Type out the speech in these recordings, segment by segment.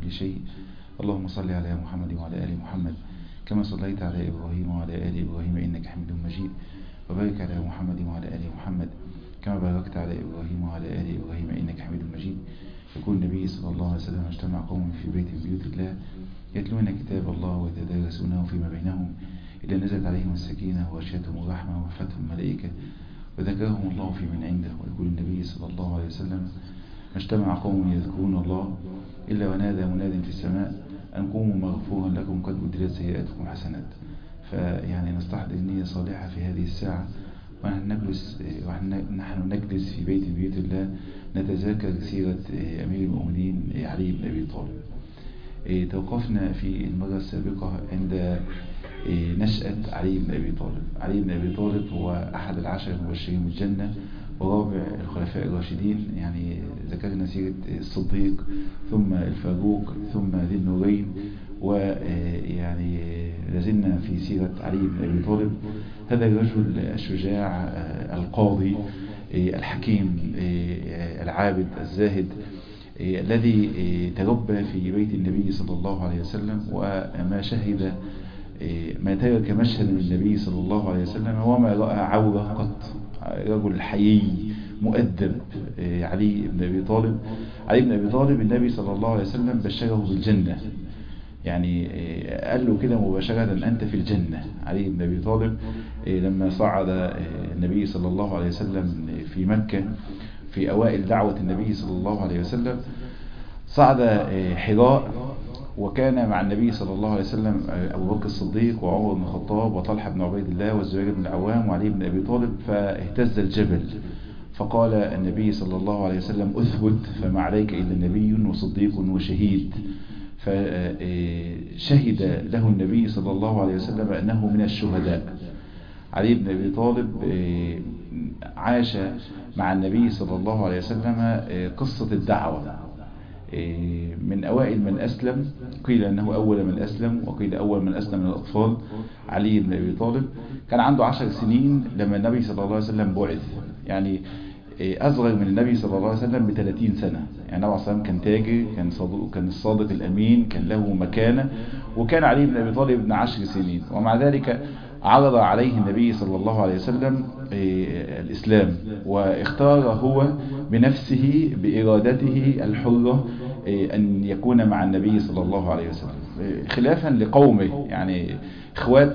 كل شيء اللهم صل على محمد وعلى آل محمد كما صليت على إبراهيم وعلى آل إبراهيم إنك حميد مجيد وبارك على محمد وعلى آل محمد كما باركت على إبراهيم وعلى آل إبراهيم إنك حميد مجيد يقول النبي صلى الله عليه وسلم اجتمع قوم في بيت من بيوت الله يتلون كتاب الله ويتدارسونه فيما بينهم إلا نزلت عليهم السكينة وغشيتهم الرحمة وفتهم الملائكة وذكرهم الله في من عنده ويقول النبي صلى الله عليه وسلم ما اجتمع قوم يذكرون الله إلا ونادى مناد في السماء أن قوموا مغفورا لكم قد بدلت سيئاتكم حسنات فيعني نستحضر نية صالحة في هذه الساعة ونحن نجلس, ونحن نجلس في بيت بيوت الله نتذاكر سيرة أمير المؤمنين علي بن أبي طالب توقفنا في المرة السابقة عند نشأة علي بن أبي طالب علي بن أبي طالب هو أحد العشر المبشرين بالجنة ورابع الخلفاء الراشدين يعني ذكرنا سيرة الصديق ثم الفاروق ثم ذي النورين ويعني لازلنا في سيرة علي بن أبي طالب هذا الرجل الشجاع القاضي الحكيم العابد الزاهد الذي تربى في بيت النبي صلى الله عليه وسلم وما شهد ما ترك مشهد النبي صلى الله عليه وسلم وما رأى عورة قط رجل حيي مؤدب علي بن أبي طالب علي بن أبي طالب النبي صلى الله عليه وسلم بشره بالجنة يعني قال له كده مباشرة أنت في الجنة علي بن أبي طالب لما صعد النبي صلى الله عليه وسلم في مكة في أوائل دعوة النبي صلى الله عليه وسلم صعد حراء وكان مع النبي صلى الله عليه وسلم أبو بكر الصديق وعمر بن الخطاب وطلحة بن عبيد الله والزبير بن العوام وعلي بن أبي طالب فاهتز الجبل فقال النبي صلى الله عليه وسلم أثبت فما عليك إلا نبي وصديق وشهيد فشهد له النبي صلى الله عليه وسلم أنه من الشهداء علي بن أبي طالب عاش مع النبي صلى الله عليه وسلم قصة الدعوة من أوائل من أسلم قيل أنه أول من أسلم وقيل أول من أسلم من الأطفال علي بن أبي طالب كان عنده عشر سنين لما النبي صلى الله عليه وسلم بعث يعني أصغر من النبي صلى الله عليه وسلم ب 30 سنة يعني النبي صلى الله عليه وسلم كان تاجر كان صادق كان الصادق الأمين كان له مكانة وكان علي بن أبي طالب ابن عشر سنين ومع ذلك عرض عليه النبي صلى الله عليه وسلم الإسلام واختار هو بنفسه بإرادته الحرة أن يكون مع النبي صلى الله عليه وسلم خلافا لقومه يعني إخوات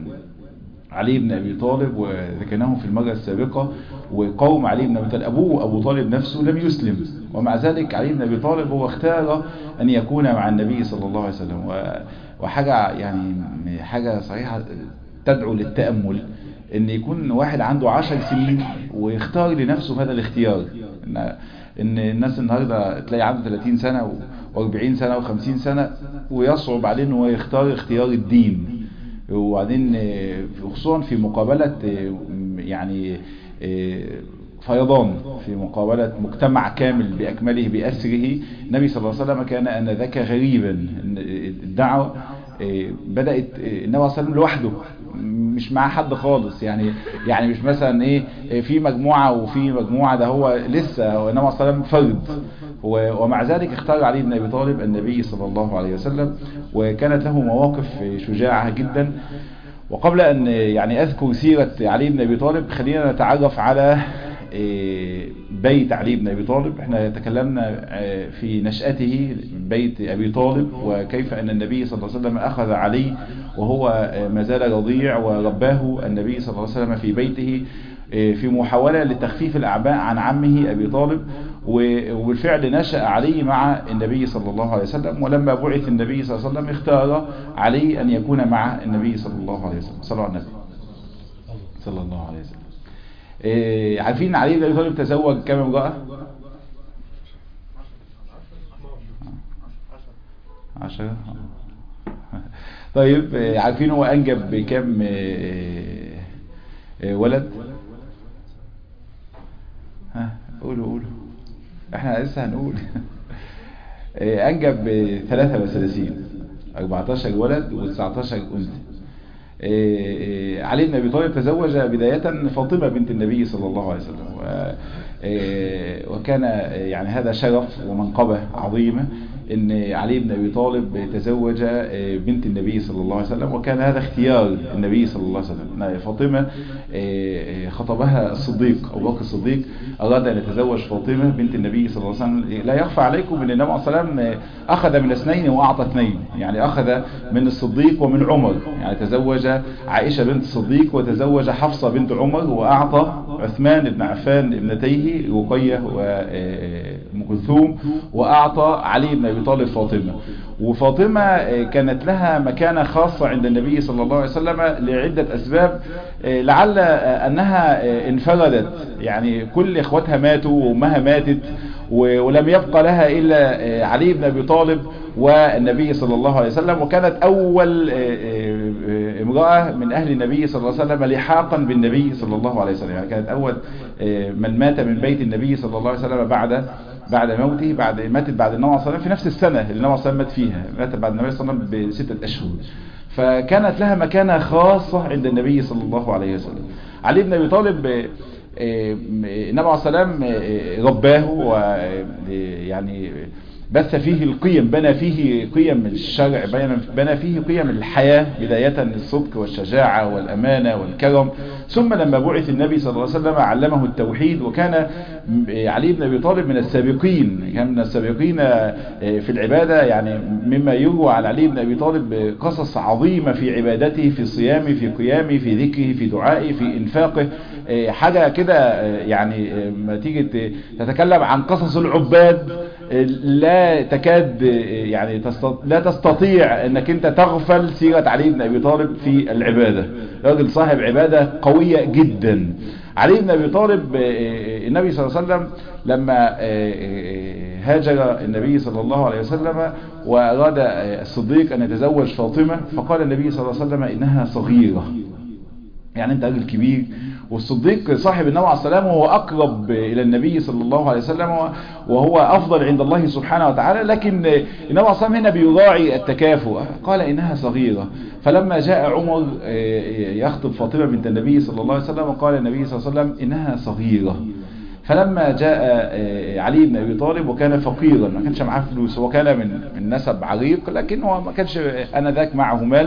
علي بن أبي طالب وذكرناهم في المرة السابقة وقوم علي بن أبي طالب أبوه أبو طالب نفسه لم يسلم ومع ذلك علي بن أبي طالب هو اختار أن يكون مع النبي صلى الله عليه وسلم وحاجة يعني حاجة صحيحة تدعو للتأمل ان يكون واحد عنده عشر سنين ويختار لنفسه هذا الاختيار ان, إن الناس النهاردة تلاقي عنده 30 سنة و40 سنة و50 سنة ويصعب عليه انه يختار اختيار الدين وبعدين خصوصا في مقابلة يعني فيضان في مقابلة مجتمع كامل بأكمله بأسره النبي صلى الله عليه وسلم كان أنذاك غريبا الدعوة بدأت النبي صلى الله عليه وسلم لوحده مش معاه حد خالص يعني يعني مش مثلا ايه في مجموعة وفي مجموعة ده هو لسه هو النبي صلى الله عليه وسلم فرد ومع ذلك اختار علي بن ابي طالب النبي صلى الله عليه وسلم وكانت له مواقف شجاعة جدا وقبل ان يعني اذكر سيرة علي بن ابي طالب خلينا نتعرف على بيت علي بن أبي طالب احنا تكلمنا في نشأته بيت أبي طالب وكيف أن النبي صلى الله عليه وسلم أخذ علي وهو ما زال رضيع ورباه النبي صلى الله عليه وسلم في بيته في محاولة لتخفيف الأعباء عن عمه أبي طالب وبالفعل نشأ علي مع النبي صلى الله عليه وسلم ولما بعث النبي صلى الله عليه وسلم اختار علي أن يكون مع النبي صلى الله عليه وسلم صلى الله عليه وسلم صلى الله عليه وسلم إيه عارفين علي بن ابي طالب تزوج كم امرأة عشرة طيب عارفين هو انجب بكم إيه إيه ولد ها قولوا قولوا احنا لسه هنقول انجب 33 14 ولد و19 انثى علي بن أبي طالب تزوج بداية فاطمة بنت النبي صلى الله عليه وسلم وكان يعني هذا شرف ومنقبة عظيمة ان علي بن ابي طالب تزوج بنت النبي صلى الله عليه وسلم وكان هذا اختيار النبي صلى الله عليه وسلم فاطمة خطبها الصديق ابو بكر الصديق اراد ان يتزوج فاطمة بنت النبي صلى الله عليه وسلم لا يخفى عليكم ان النبي صلى الله عليه وسلم اخذ من اثنين واعطى اثنين يعني اخذ من الصديق ومن عمر يعني تزوج عائشة بنت الصديق وتزوج حفصة بنت عمر واعطى عثمان بن عفان ابنتيه رقية وام كلثوم واعطى علي بن ابي طالب فاطمة وفاطمة كانت لها مكانة خاصة عند النبي صلى الله عليه وسلم لعدة اسباب لعل انها انفردت يعني كل اخواتها ماتوا وامها ماتت ولم يبقى لها الا علي بن ابي طالب والنبي صلى الله عليه وسلم وكانت اول امرأة من اهل النبي صلى الله عليه وسلم لحاقا بالنبي صلى الله عليه وسلم يعني كانت اول من مات من بيت النبي صلى الله عليه وسلم بعد بعد موته بعد ماتت بعد النبي صلى الله عليه وسلم في نفس السنة اللي النبي صلى الله عليه وسلم مات فيها ماتت بعد النبي صلى الله عليه وسلم بستة اشهر فكانت لها مكانة خاصة عند النبي صلى الله عليه وسلم علي بن ابي طالب النبي عليه السلام رباه ويعني بث فيه القيم بنى فيه قيم الشرع بنى فيه قيم الحياة بداية الصدق والشجاعة والأمانة والكرم ثم لما بعث النبي صلى الله عليه وسلم علمه التوحيد وكان علي بن أبي طالب من السابقين كان من السابقين في العبادة يعني مما يروى على علي بن أبي طالب قصص عظيمة في عبادته في صيامه في قيامه في ذكره في دعائه في إنفاقه حاجة كده يعني ما تيجي تتكلم عن قصص العباد لا تكاد يعني لا تستطيع انك انت تغفل سيرة علي بن ابي طالب في العبادة راجل صاحب عبادة قوية جدا علي بن ابي طالب النبي صلى الله عليه وسلم لما هاجر النبي صلى الله عليه وسلم واراد الصديق ان يتزوج فاطمة فقال النبي صلى الله عليه وسلم انها صغيرة يعني انت راجل كبير والصديق صاحب النبي عليه السلام وهو أقرب إلى النبي صلى الله عليه وسلم وهو أفضل عند الله سبحانه وتعالى لكن النبي عليه السلام هنا بيراعي التكافؤ قال إنها صغيرة فلما جاء عمر يخطب فاطمة بنت النبي صلى الله عليه وسلم قال النبي صلى الله عليه وسلم إنها صغيرة فلما جاء علي بن أبي طالب وكان فقيرا ما كانش معاه فلوس هو كان من من نسب عريق لكن هو ما كانش أنذاك معه مال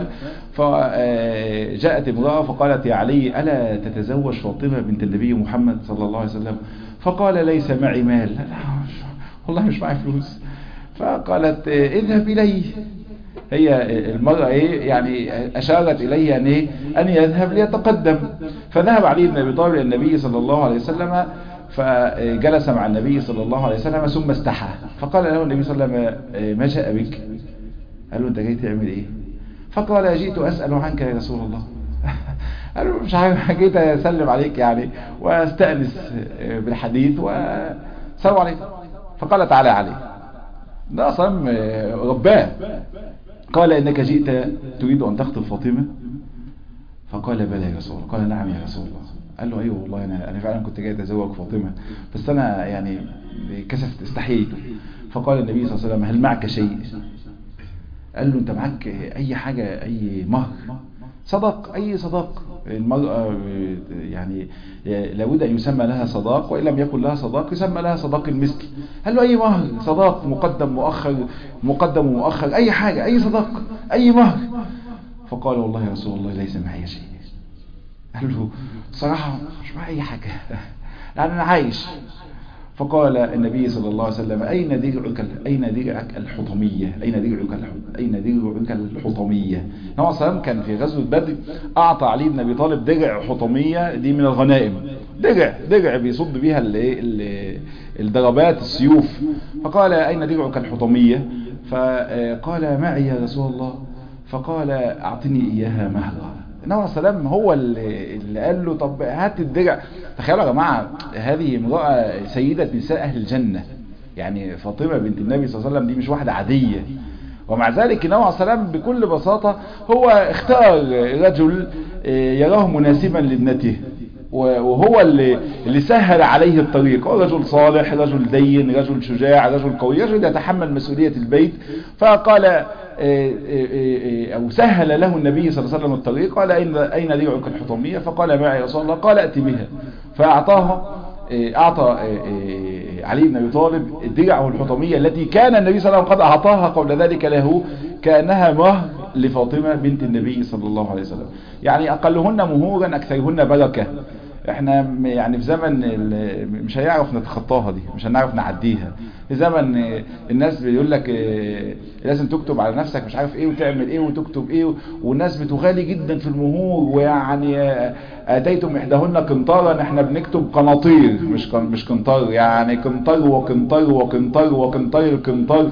فجاءت امرأة فقالت يا علي ألا تتزوج فاطمة بنت النبي محمد صلى الله عليه وسلم فقال ليس معي مال والله مش معي فلوس فقالت اذهب إليه هي المرأة ايه يعني اشارت اليه ان ايه ان يذهب ليتقدم فذهب علي بن ابي طالب الى النبي صلى الله عليه وسلم فجلس مع النبي صلى الله عليه وسلم ثم استحى فقال له النبي صلى الله عليه وسلم ما جاء بك قال له انت جاي تعمل ايه فقال جئت اسأل عنك يا رسول الله قال له مش عارف جيت اسلم عليك يعني واستأنس بالحديث وسلام عليك فقال تعالى علي ده اصلا رباه قال انك جئت تريد ان تخطب فاطمة فقال بلى يا رسول الله قال نعم يا رسول الله قال له ايوه والله انا انا فعلا كنت جاي اتزوج فاطمه بس انا يعني كسفت استحييت فقال النبي صلى الله عليه وسلم هل معك شيء قال له انت معك اي حاجه اي مهر صدق اي صداق المرأة يعني لابد ان يسمى لها صداق وان لم يكن لها صداق يسمى لها صداق المثل قال له اي مهر صداق مقدم مؤخر مقدم ومؤخر اي حاجه اي صداق اي مهر فقال والله يا رسول الله ليس معي شيء قال له صراحة مش معي أي حاجة لأن أنا عايش فقال النبي صلى الله عليه وسلم أين درعك أين درعك الحطمية أين درعك أين درعك الحطمية نوع السلام كان في غزوة بدر أعطى علي بن أبي طالب درع حطمية دي من الغنائم درع درع بيصد بيها الضربات السيوف فقال أين درعك الحطمية فقال معي يا رسول الله فقال أعطني إياها مهرا النبي عليه السلام هو اللي قال له طب هات الدرع تخيلوا يا جماعة هذه امرأة سيدة نساء أهل الجنة يعني فاطمة بنت النبي صلى الله عليه وسلم دي مش واحدة عادية ومع ذلك النبي عليه السلام بكل بساطة هو اختار رجل يراه مناسبا لابنته وهو اللي, اللي سهل عليه الطريق هو رجل صالح رجل دين رجل شجاع رجل قوي رجل يتحمل مسؤولية البيت فقال أو سهل له النبي صلى الله عليه وسلم الطريق قال أين, أين درعك الحطمية فقال معي يا رسول الله قال أتي بها فأعطاها أعطى علي بن أبي طالب درعه الحطمية التي كان النبي صلى الله عليه وسلم قد أعطاها قبل ذلك له كأنها مهر لفاطمة بنت النبي صلى الله عليه وسلم يعني أقلهن مهورا أكثرهن بركة احنا يعني في زمن مش هيعرف نتخطاها دي مش هنعرف نعديها في زمن الناس بيقول لك لازم تكتب على نفسك مش عارف ايه وتعمل ايه وتكتب ايه والناس بتغالي جدا في المهور ويعني اتيتم احداهن قنطارا احنا بنكتب قناطير مش مش قنطار يعني قنطار وقنطار وقنطار وقنطار قنطار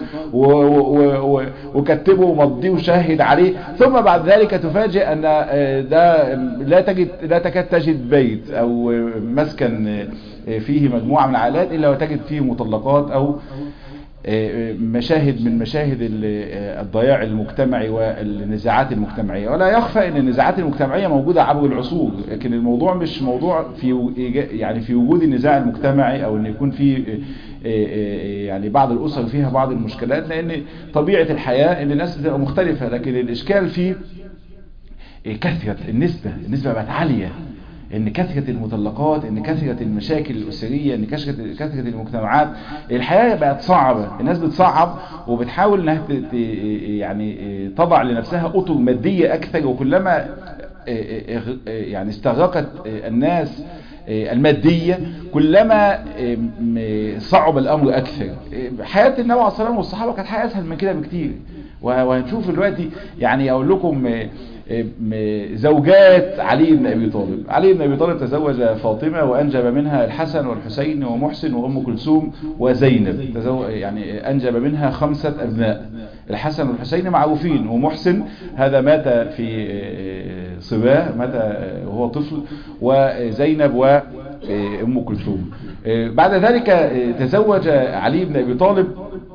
وكتبه ومضيه وشاهد عليه ثم بعد ذلك تفاجئ ان ده لا تجد لا تكاد تجد بيت او مسكن فيه مجموعة من العائلات إلا وتجد فيه مطلقات أو مشاهد من مشاهد الضياع المجتمعي والنزاعات المجتمعية ولا يخفى ان النزاعات المجتمعية موجودة عبر العصور لكن الموضوع مش موضوع في يعني في وجود النزاع المجتمعي او ان يكون في يعني بعض الاسر فيها بعض المشكلات لان طبيعة الحياة ان الناس بتبقى مختلفة لكن الاشكال فيه كثرة النسبة النسبة بقت عالية ان كثرة المطلقات ان كثرة المشاكل الاسرية ان كثرة المجتمعات الحياة بقت صعبة الناس بتصعب وبتحاول انها يعني تضع لنفسها اطر مادية اكثر وكلما يعني استغرقت الناس المادية كلما صعب الامر اكثر حياة النبي عليه الصلاة والسلام والصحابة كانت حياة اسهل من كده بكتير وهنشوف دلوقتي يعني اقول لكم زوجات علي بن أبي طالب علي بن أبي طالب تزوج فاطمة وأنجب منها الحسن والحسين ومحسن وأم كلثوم وزينب تزوج يعني أنجب منها خمسة أبناء الحسن والحسين معروفين ومحسن هذا مات في صباه مات وهو طفل وزينب وأم كلثوم بعد ذلك تزوج علي بن أبي طالب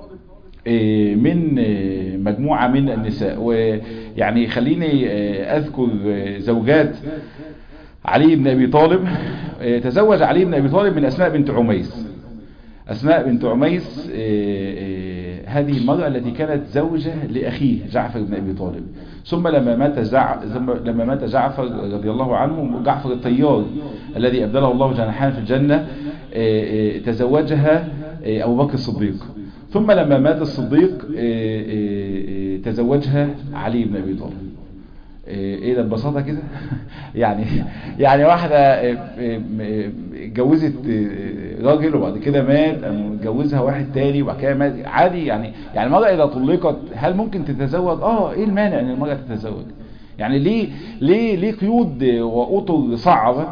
من مجموعة من النساء ويعني خليني أذكر زوجات علي بن أبي طالب تزوج علي بن أبي طالب من أسماء بنت عميس أسماء بنت عميس هذه المرأة التي كانت زوجة لأخيه جعفر بن أبي طالب ثم لما مات جع... لما مات جعفر رضي الله عنه جعفر الطيار الذي أبدله الله جناحان في الجنة تزوجها أبو بكر الصديق ثم لما مات الصديق تزوجها علي بن أبي طالب ايه ده ببساطة كده يعني يعني واحدة اتجوزت راجل وبعد كده مات اتجوزها واحد تاني وبعد كده مات عادي يعني يعني المرأة اذا طلقت هل ممكن تتزوج اه ايه المانع ان المرأة تتزوج يعني ليه ليه ليه قيود واطر صعبة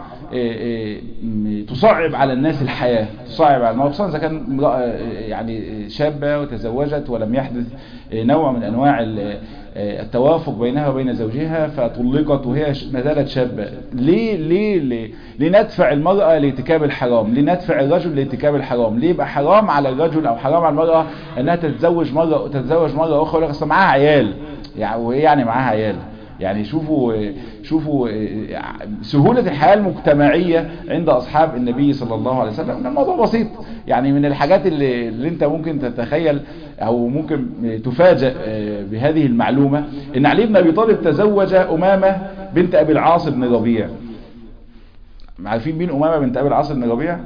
تصعب على الناس الحياة تصعب على المرأة خصوصا اذا كان امرأة يعني شابة وتزوجت ولم يحدث نوع من انواع التوافق بينها وبين زوجها فطلقت وهي ما زالت شابة ليه ليه ليه لندفع المرأة لارتكاب الحرام ليه ندفع الرجل لارتكاب الحرام ليه يبقى حرام على الرجل او حرام على المرأة انها تتزوج مرة تتزوج مرة اخرى ولا اصل معاها عيال يعني وايه يعني معاها عيال يعني شوفوا شوفوا سهولة الحياة المجتمعية عند أصحاب النبي صلى الله عليه وسلم الموضوع بسيط يعني من الحاجات اللي, اللي انت ممكن تتخيل أو ممكن تفاجأ بهذه المعلومة ان علي بن أبي طالب تزوج أمامة بنت أبي العاص بن ربيع عارفين مين أمامة بنت أبي العاص بن ربيع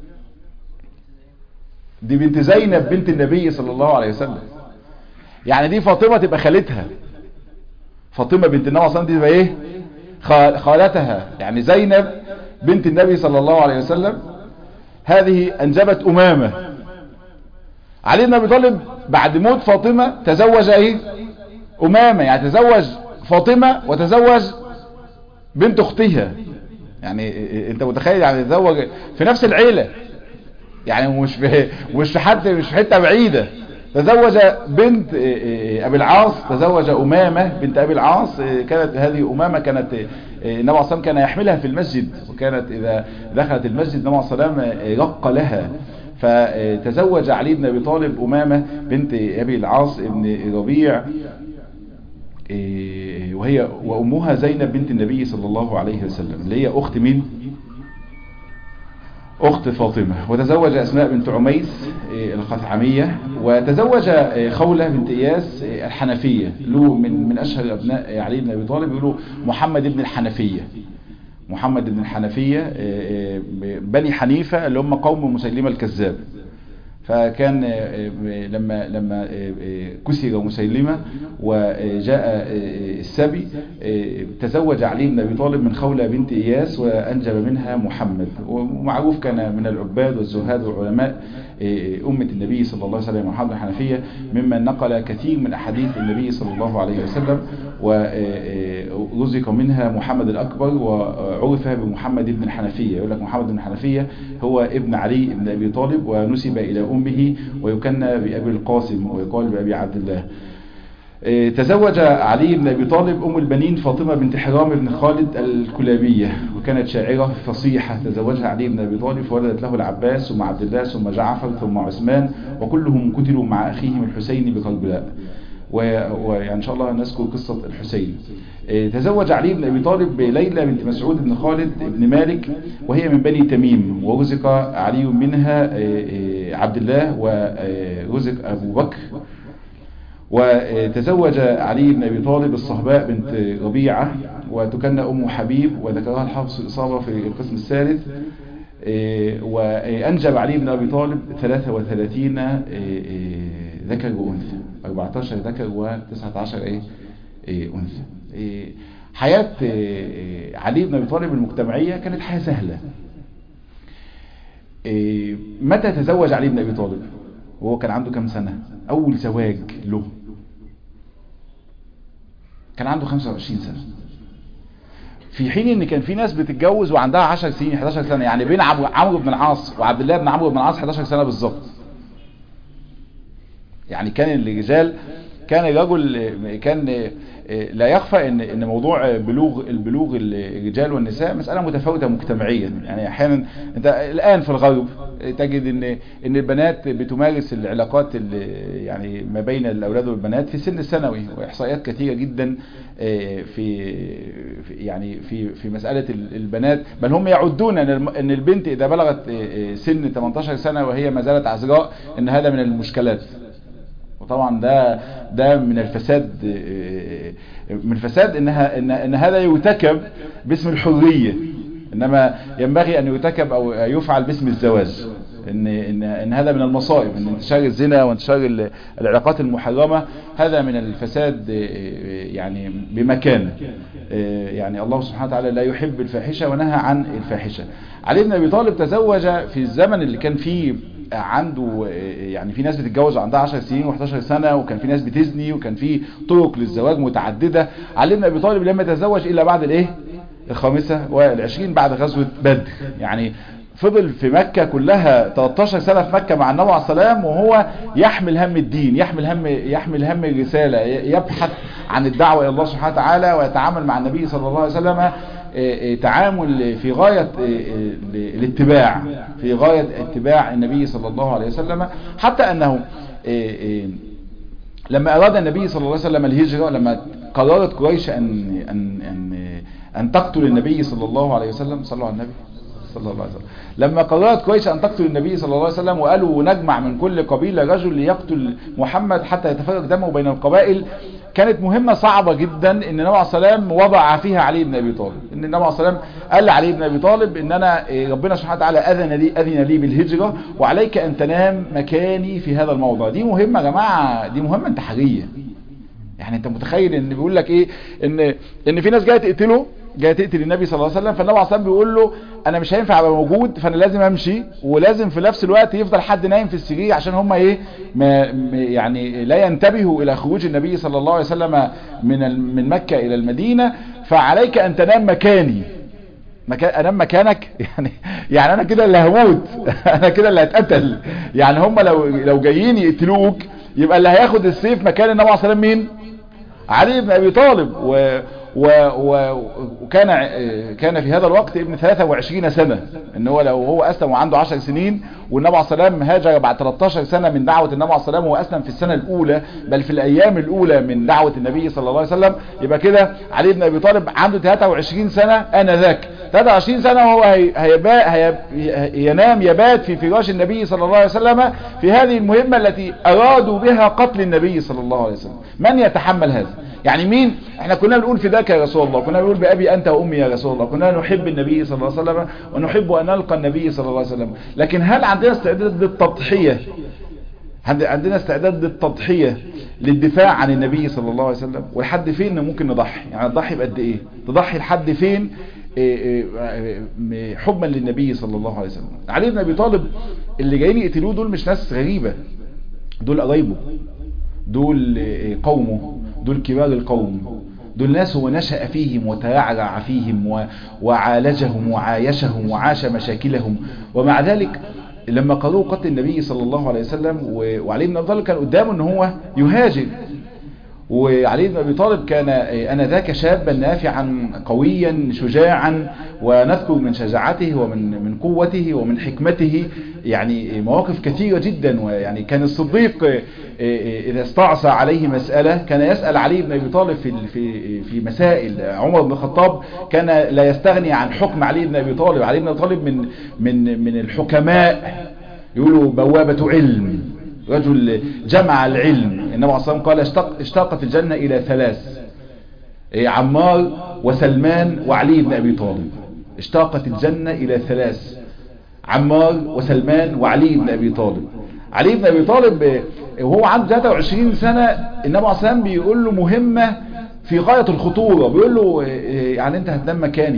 دي بنت زينب بنت النبي صلى الله عليه وسلم يعني دي فاطمة تبقى خالتها فاطمة بنت النبي صلى الله عليه وسلم دي تبقى ايه خالتها يعني زينب بنت النبي صلى الله عليه وسلم هذه انجبت امامة علي بن ابي طالب بعد موت فاطمة تزوج ايه امامة يعني تزوج فاطمة وتزوج بنت اختها يعني انت متخيل يعني تزوج في نفس العيلة يعني مش في مش في حتى مش في حته بعيده تزوج بنت ابي العاص تزوج امامه بنت ابي العاص كانت هذه امامه كانت النبي عليه الصلاه كان يحملها في المسجد وكانت اذا دخلت المسجد النبي عليه الصلاه رق لها فتزوج علي بن ابي طالب امامه بنت ابي العاص بن ربيع وهي وامها زينب بنت النبي صلى الله عليه وسلم اللي هي اخت مين أخت فاطمة وتزوج أسماء بنت عميس الخثعمية وتزوج خولة بنت إياس الحنفية له من من أشهر أبناء علي بن أبي طالب يقولوا محمد بن الحنفية محمد بن الحنفية بني حنيفة اللي هم قوم مسيلمة الكذاب فكان لما لما كسر مسيلمة وجاء السبي تزوج علي بن أبي طالب من خولة بنت إياس وأنجب منها محمد ومعروف كان من العباد والزهاد والعلماء أمة النبي صلى الله عليه وسلم محمد الحنفية ممن نقل كثير من أحاديث النبي صلى الله عليه وسلم ورزق منها محمد الأكبر وعرف بمحمد بن الحنفية يقول لك محمد بن الحنفية هو ابن علي بن أبي طالب ونسب إلى أمه ويكنى بأبي القاسم ويقال بأبي عبد الله تزوج علي بن أبي طالب أم البنين فاطمة بنت حرام بن خالد الكلابية وكانت شاعرة فصيحة تزوجها علي بن أبي طالب فولدت له العباس ثم عبد الله ثم جعفر ثم عثمان وكلهم قتلوا مع أخيهم الحسين بكربلاء ويعني إن شاء الله نذكر قصة الحسين تزوج علي بن أبي طالب بليلى بنت مسعود بن خالد بن مالك وهي من بني تميم ورزق علي منها عبد الله ورزق أبو بكر وتزوج علي بن أبي طالب الصهباء بنت ربيعة وتكن أم حبيب وذكرها الحافظ في الإصابة في القسم الثالث وأنجب علي بن أبي طالب 33 ذكر وأنثى 14 ذكر و19 إيه أنثى حياة علي بن أبي طالب المجتمعية كانت حياة سهلة متى تزوج علي بن أبي طالب وهو كان عنده كم سنة أول زواج له كان عنده 25 سنة في حين ان كان في ناس بتتجوز وعندها 10 سنين 11 سنة يعني بين عمرو بن العاص وعبد الله بن عمرو بن العاص 11 سنة بالظبط يعني كان الرجال كان الرجل كان لا يخفى ان ان موضوع بلوغ البلوغ الرجال والنساء مساله متفاوته مجتمعيا يعني احيانا انت الان في الغرب تجد ان ان البنات بتمارس العلاقات يعني ما بين الاولاد والبنات في سن الثانوي واحصائيات كثيره جدا في يعني في في مساله البنات بل هم يعدون ان البنت اذا بلغت سن 18 سنه وهي ما زالت عذراء ان هذا من المشكلات وطبعا ده ده من الفساد من الفساد انها ان, إن هذا يرتكب باسم الحريه انما ينبغي ان يرتكب او يفعل باسم الزواج ان ان ان هذا من المصائب ان انتشار الزنا وانتشار العلاقات المحرمه هذا من الفساد يعني بمكان يعني الله سبحانه وتعالى لا يحب الفاحشه ونهى عن الفاحشه علي بن ابي طالب تزوج في الزمن اللي كان فيه عنده يعني في ناس بتتجوز وعندها 10 سنين و11 سنة وكان في ناس بتزني وكان في طرق للزواج متعددة علي بن ابي طالب لما تزوج الا بعد الايه الخامسة والعشرين بعد غزوة بدر يعني فضل في مكة كلها 13 سنة في مكة مع النبي عليه السلام وهو يحمل هم الدين يحمل هم يحمل هم الرسالة يبحث عن الدعوة الى الله سبحانه وتعالى ويتعامل مع النبي صلى الله عليه وسلم تعامل في غاية الاتباع في غاية اتباع النبي صلى الله عليه وسلم حتى أنه لما أراد النبي صلى الله عليه وسلم الهجرة لما قررت قريش أن, أن, أن, أن تقتل النبي صلى الله عليه وسلم صلوا على النبي صلى الله عليه وسلم لما قررت قريش أن تقتل النبي صلى الله عليه وسلم وقالوا نجمع من كل قبيلة رجل ليقتل محمد حتى يتفرق دمه بين القبائل كانت مهمة صعبة جدا ان النبي عليه السلام وضع فيها علي بن ابي طالب ان النبي عليه السلام قال لعلي بن ابي طالب ان انا ربنا سبحانه وتعالى اذن لي اذن لي بالهجرة وعليك ان تنام مكاني في هذا الموضع دي مهمة يا جماعة دي مهمة انتحارية يعني انت متخيل ان بيقول لك ايه ان ان في ناس جايه تقتله جايه تقتل النبي صلى الله عليه وسلم فالنبي عليه الصلاه بيقول له انا مش هينفع ابقى موجود فانا لازم امشي ولازم في نفس الوقت يفضل حد نايم في السرير عشان هم ايه ما يعني لا ينتبهوا الى خروج النبي صلى الله عليه وسلم من من مكه الى المدينه فعليك ان تنام مكاني مكان انام مكانك يعني يعني انا كده اللي هموت انا كده اللي هتقتل يعني هم لو لو جايين يقتلوك يبقى اللي هياخد السيف مكان النبي عليه الصلاه والسلام مين علي بن ابي طالب و و و وكان كان في هذا الوقت ابن 23 سنة ان هو لو هو اسلم وعنده 10 سنين والنبي عليه السلام هاجر بعد 13 سنة من دعوة النبي عليه السلام وهو اسلم في السنة الاولى بل في الايام الاولى من دعوة النبي صلى الله عليه وسلم يبقى كده علي بن ابي طالب عنده 23 سنة انذاك 23 سنة وهو هيبا هي ينام يبات في فراش النبي صلى الله عليه وسلم في هذه المهمة التي ارادوا بها قتل النبي صلى الله عليه وسلم من يتحمل هذا يعني مين احنا كنا بنقول فداك يا رسول الله كنا بنقول بأبي أنت وأمي يا رسول الله كنا نحب النبي صلى الله عليه وسلم ونحب أن نلقى النبي صلى الله عليه وسلم لكن هل عندنا استعداد للتضحية عندنا استعداد للتضحية للدفاع عن النبي صلى الله عليه وسلم ولحد فين ممكن نضحي يعني نضحي بقد ايه تضحي لحد فين حبا للنبي صلى الله عليه وسلم علي بن ابي طالب اللي جايين يقتلوه دول مش ناس غريبة دول قرايبه دول قومه دول كبار القوم دول ناس هو نشأ فيهم وترعرع فيهم وعالجهم وعايشهم وعاش مشاكلهم ومع ذلك لما قالوا قتل النبي صلى الله عليه وسلم وعلي بن ابي طالب كان قدامه ان هو يهاجر وعلي بن ابي طالب كان انذاك شابا نافعا قويا شجاعا ونذكر من شجاعته ومن من قوته ومن حكمته يعني مواقف كثيرة جدا ويعني كان الصديق إذا استعصى عليه مسألة كان يسأل علي بن أبي طالب في في في مسائل عمر بن الخطاب كان لا يستغني عن حكم علي بن أبي طالب علي بن أبي طالب من من من الحكماء يقولوا بوابة علم رجل جمع العلم النبي عليه الصلاة والسلام قال اشتاقت الجنة إلى ثلاث عمار وسلمان وعلي بن أبي طالب اشتاقت الجنة إلى ثلاث عمار وسلمان وعلي بن أبي طالب علي بن أبي طالب وهو عنده 23 سنة النبي عليه الصلاة والسلام بيقول له مهمة في غاية الخطورة بيقول له يعني انت هتنام مكاني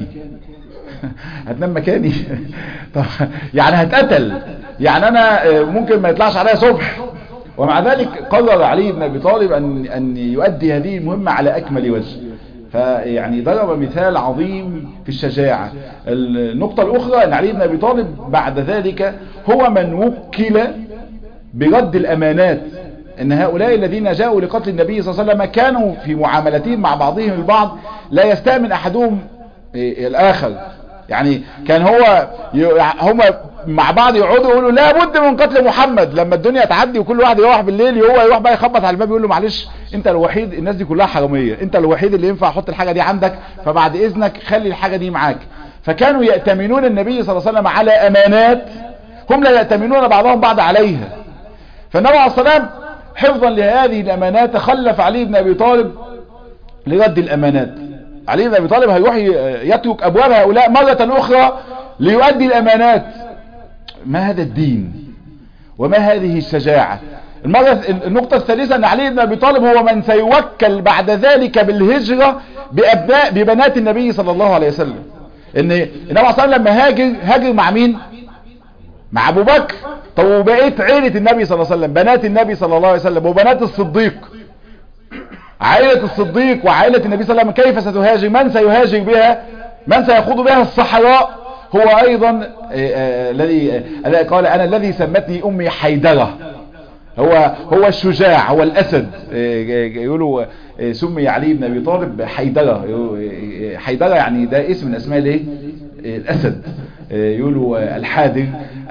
هتنام مكاني طب يعني هتقتل يعني انا ممكن ما يطلعش عليا صبح ومع ذلك قرر علي بن ابي طالب ان ان يؤدي هذه المهمة على اكمل وجه فيعني ضرب مثال عظيم في الشجاعة النقطة الاخرى ان علي بن ابي طالب بعد ذلك هو من وكل برد الامانات ان هؤلاء الذين جاءوا لقتل النبي صلى الله عليه وسلم كانوا في معاملتهم مع بعضهم البعض لا يستأمن احدهم الاخر يعني كان هو هم مع بعض يقعدوا يقولوا لا بد من قتل محمد لما الدنيا تعدي وكل واحد يروح بالليل هو يروح بقى يخبط على الباب يقول له معلش انت الوحيد الناس دي كلها حراميه انت الوحيد اللي ينفع احط الحاجه دي عندك فبعد اذنك خلي الحاجه دي معاك فكانوا يأتمنون النبي صلى الله عليه وسلم على امانات هم لا يأتمنون بعضهم بعض عليها فالنبي عليه الصلاه والسلام حفظا لهذه الامانات خلف علي بن ابي طالب لرد الامانات علي بن ابي طالب هيروح يترك ابواب هؤلاء مرة اخرى ليؤدي الامانات ما هذا الدين وما هذه الشجاعة المرة النقطة الثالثة ان علي بن ابي طالب هو من سيوكل بعد ذلك بالهجرة بابناء ببنات النبي صلى الله عليه وسلم ان النبي صلى الله عليه وسلم لما هاجر هاجر مع مين مع ابو بكر طب وبقيت عيلة النبي صلى الله عليه وسلم بنات النبي صلى الله عليه وسلم وبنات الصديق عائلة الصديق وعائلة النبي صلى الله عليه وسلم كيف ستهاجر من سيهاجر بها من سيخوض بها الصحراء هو ايضا الذي قال انا الذي سمتني امي حيدرة هو هو الشجاع هو الاسد يقولوا سمي علي بن ابي طالب حيدرة حيدرة يعني ده اسم من اسماء الايه الاسد يقولوا الحادر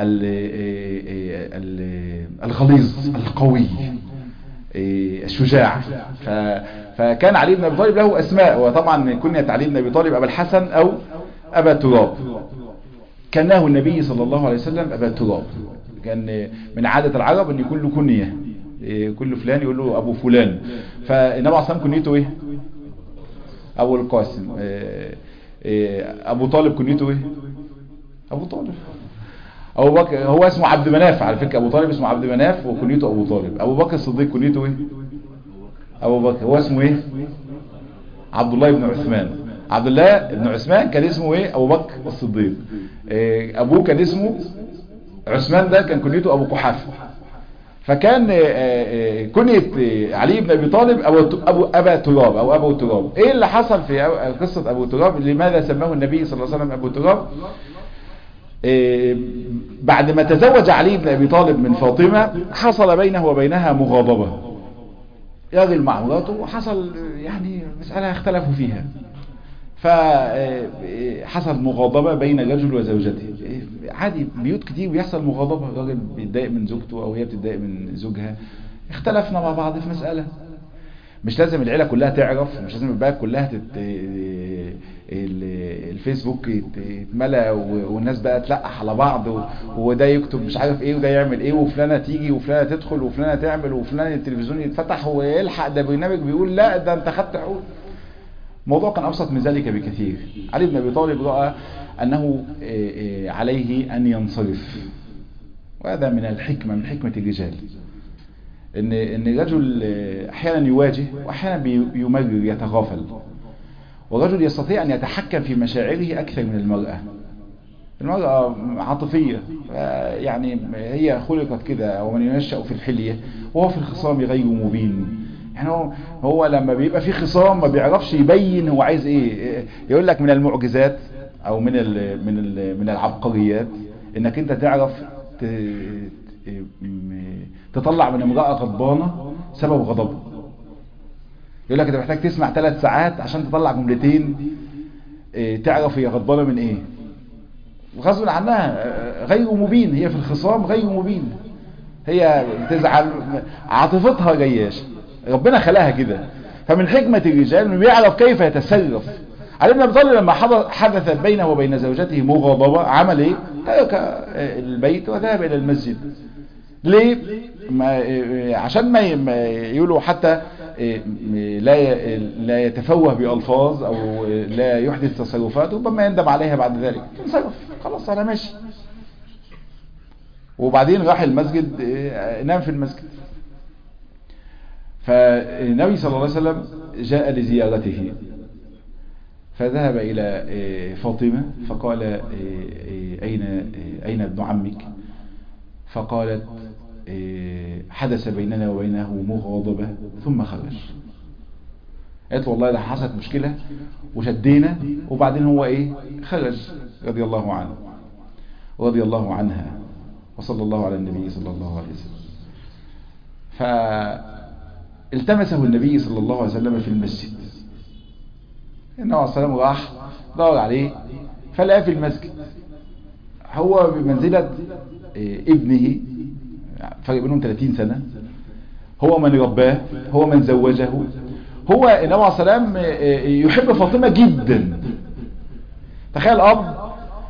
الغليظ القوي الشجاع فكان علي بن ابي طالب له اسماء وطبعا كنية علي بن ابي طالب ابا الحسن او ابا تراب كانه النبي صلى الله عليه وسلم ابا تراب كان من عادة العرب ان يكون له كنية كل فلان يقول له ابو فلان فالنبي عليه الصلاه كنيته ايه ابو القاسم ابو طالب كنيته ايه ابو طالب ابو بكر هو اسمه عبد مناف على فكره ابو طالب اسمه عبد مناف وكنيته ابو طالب ابو بكر الصديق كنيته ايه ابو بكر هو اسمه ايه عبد الله بن عثمان عبد الله بن عثمان كان اسمه ايه ابو بكر الصديق إيه ابوه كان اسمه عثمان ده كان كنيته ابو قحافه فكان كنية علي بن ابي طالب ابو ابو ابا تراب او ابو تراب ايه اللي حصل في قصة ابو تراب لماذا سماه النبي صلى الله عليه وسلم ابو تراب بعد ما تزوج علي بن ابي طالب من فاطمة حصل بينه وبينها مغاضبة راجل مع مراته وحصل يعني مسألة اختلفوا فيها فحصل مغاضبة بين الرجل وزوجته عادي بيوت كتير بيحصل مغاضبة الراجل بيتضايق من زوجته او هي بتتضايق من زوجها اختلفنا مع بعض في مسألة مش لازم العيلة كلها تعرف مش لازم البلد كلها تت... الفيسبوك يتملى والناس بقى تلقح على بعض وده يكتب مش عارف ايه وده يعمل ايه وفلانة تيجي وفلانة تدخل وفلانة تعمل وفلانة التلفزيون يتفتح ويلحق ده برنامج بيقول لا ده انت خدت حقوق الموضوع كان ابسط من ذلك بكثير علي بن ابي طالب رأى انه عليه ان ينصرف وهذا من الحكمة من حكمة الرجال ان ان الرجل احيانا يواجه واحيانا بيمرر يتغافل والرجل يستطيع ان يتحكم في مشاعره اكثر من المرأة المرأة عاطفية يعني هي خلقت كده ومن ينشأ في الحلية وهو في الخصام غير مبين يعني هو, هو لما بيبقى في خصام ما بيعرفش يبين هو عايز ايه يقول لك من المعجزات او من ال من ال من العبقريات انك انت تعرف تطلع من امرأة غضبانة سبب غضبها يقول لك انت محتاج تسمع ثلاث ساعات عشان تطلع جملتين تعرف هي غضبانة من ايه غصب عنها غير مبين هي في الخصام غير مبين هي بتزعل عاطفتها جياش ربنا خلاها كده فمن حكمة الرجال انه بيعرف كيف يتصرف علي بن ابي طالب لما حدث بينه وبين زوجته مغاضبة عمل ايه ترك البيت وذهب الى المسجد ليه ما عشان ما يقولوا حتى لا لا يتفوه بألفاظ او لا يحدث تصرفات ربما يندم عليها بعد ذلك انصرف خلاص انا ماشي وبعدين راح المسجد نام في المسجد فالنبي صلى الله عليه وسلم جاء لزيارته فذهب إلى فاطمة فقال أين, أين ابن عمك فقالت حدث بيننا وبينه مغاضبة ثم خرج قالت والله ده حصلت مشكلة وشدينا وبعدين هو ايه خرج رضي الله عنه رضي الله عنها وصلى الله على النبي صلى الله عليه وسلم فالتمسه النبي صلى الله عليه وسلم في المسجد النبي عليه السلام راح دور عليه فلقاه في المسجد هو بمنزلة ابنه فرق بينهم 30 سنة هو من رباه هو من زوجه هو النبي عليه السلام يحب فاطمة جدا تخيل اب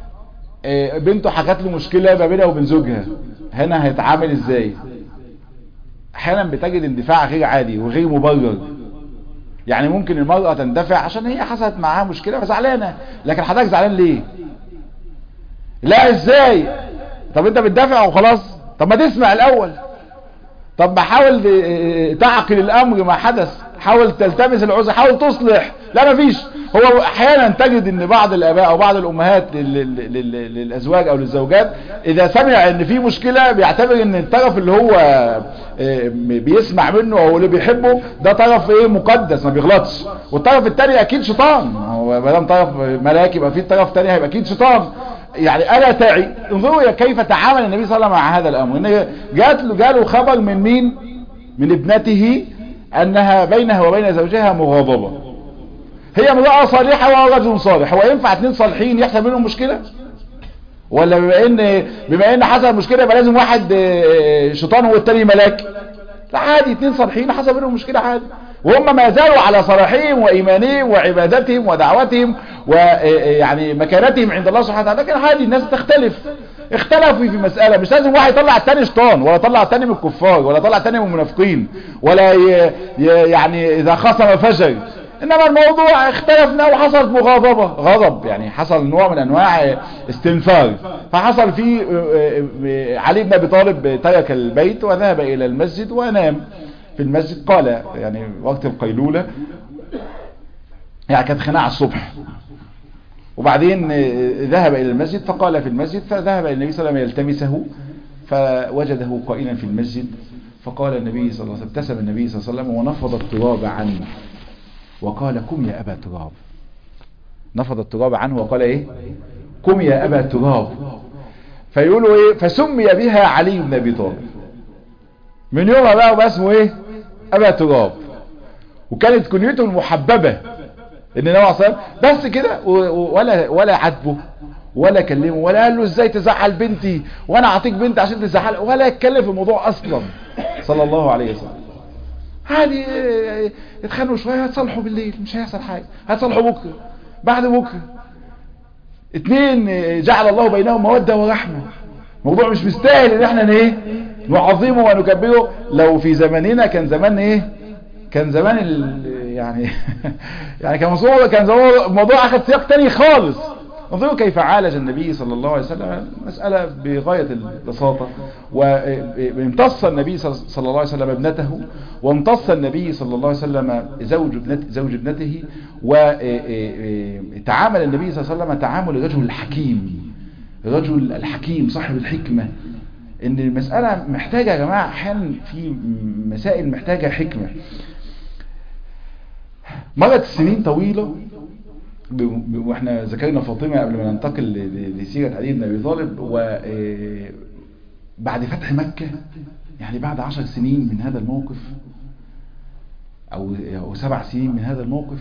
بنته حكت له مشكلة ما بينها وبين زوجها هنا هيتعامل ازاي احيانا بتجد اندفاع غير عادي وغير مبرر يعني ممكن المرأة تندفع عشان هي حصلت معاها مشكلة فزعلانة لكن حضرتك زعلان ليه لا ازاي طب انت بتدافع وخلاص طب ما تسمع الاول طب ما حاول تعقل الامر ما حدث حاول تلتمس العذر حاول تصلح لا مفيش هو احيانا تجد ان بعض الاباء او بعض الامهات للازواج او للزوجات اذا سمع ان في مشكلة بيعتبر ان الطرف اللي هو بيسمع منه او اللي بيحبه ده طرف ايه مقدس ما بيغلطش والطرف التاني اكيد شيطان هو ما دام طرف ملاك يبقى في طرف تاني هيبقى اكيد شيطان يعني انا تعي انظروا كيف تعامل النبي صلى الله عليه وسلم مع هذا الامر ان جات له جاله خبر من مين من ابنته انها بينها وبين زوجها مغاضبة هي امرأة صالحة وهو رجل صالح هو ينفع اتنين صالحين يحصل بينهم مشكلة ولا بما ان بما ان حصل مشكلة يبقى لازم واحد شيطان والتاني ملاك لا عادي اتنين صالحين حصل بينهم مشكلة عادي وهم ما زالوا على صلاحهم وإيمانهم وعبادتهم ودعوتهم ويعني مكانتهم عند الله سبحانه وتعالى لكن عادي الناس تختلف اختلفوا في مسألة مش لازم واحد يطلع التاني شيطان ولا يطلع التاني من الكفار ولا يطلع التاني من المنافقين ولا ي... ي... يعني إذا خصم فجر إنما الموضوع اختلفنا وحصلت مغاضبة غضب يعني حصل نوع من أنواع استنفار فحصل فيه علي بن أبي طالب ترك البيت وذهب إلى المسجد ونام في المسجد قال يعني وقت القيلولة يعني كانت خناعة الصبح وبعدين ذهب إلى المسجد فقال في المسجد فذهب إلى النبي صلى الله عليه وسلم يلتمسه فوجده قائلا في المسجد فقال النبي صلى الله عليه وسلم ابتسم النبي صلى الله عليه وسلم ونفض التراب عنه وقال قم يا أبا تراب نفض التراب عنه وقال ايه قم يا أبا تراب فيقولوا ايه فسمي بها علي بن أبي طالب من يومها بقى وبقى اسمه ايه أبا تراب وكانت كنيته المحببة ان النبي عليه بس كده ولا ولا عاتبه ولا كلمه ولا قال له ازاي تزعل بنتي وانا اعطيك بنت عشان تزعل ولا يتكلم في الموضوع اصلا صلى الله عليه وسلم عادي اتخانقوا شويه هتصالحوا بالليل مش هيحصل حاجه هتصالحوا بكره بعد بكره اتنين جعل الله بينهم موده ورحمه موضوع مش مستاهل ان احنا ايه نعظمه ونكبره لو في زماننا كان زمان ايه كان زمان ال... يعني يعني كان موضوع كان زمان الموضوع اخذ سياق تاني خالص انظروا كيف عالج النبي صلى الله عليه وسلم مسألة بغاية البساطة وامتص النبي صلى الله عليه وسلم ابنته وامتص النبي صلى الله عليه وسلم زوج ابنته, زوج ابنته وتعامل النبي صلى الله عليه وسلم تعامل الرجل الحكيم الرجل الحكيم صاحب الحكمة ان المسألة محتاجة يا جماعة احيانا في مسائل محتاجة حكمة مرت سنين طويلة واحنا ذكرنا فاطمة قبل ما ننتقل لسيرة علي بن ابي طالب وبعد فتح مكة يعني بعد عشر سنين من هذا الموقف او او سبع سنين من هذا الموقف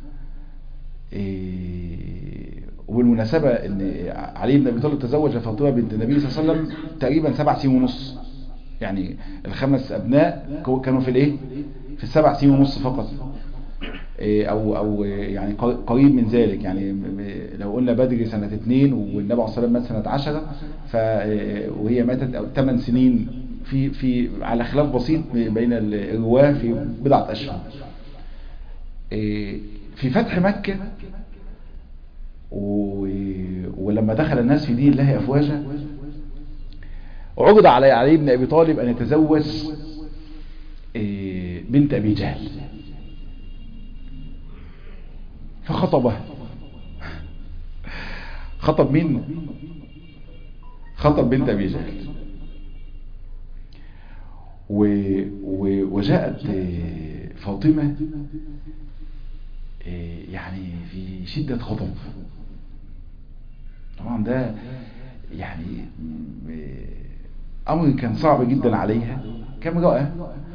وبالمناسبة ان علي بن ابي طالب تزوج فاطمة بنت النبي صلى الله عليه وسلم تقريبا سبع سنين ونص يعني الخمس ابناء كانوا في الايه في السبع سنين ونص فقط او او يعني قريب من ذلك يعني لو قلنا بدر سنة اتنين والنبي عليه الصلاة والسلام مات سنة عشرة ف وهي ماتت او 8 سنين في في على خلاف بسيط بين الرواه في بضعة اشهر في فتح مكة ولما دخل الناس في دين الله افواجا عرض على علي بن ابي طالب ان يتزوج بنت ابي جهل فخطبها خطب مين خطب بنت ابي جهل و... و... وجاءت فاطمة يعني في شدة خطب طبعا ده يعني امر كان صعب جدا عليها كامرأة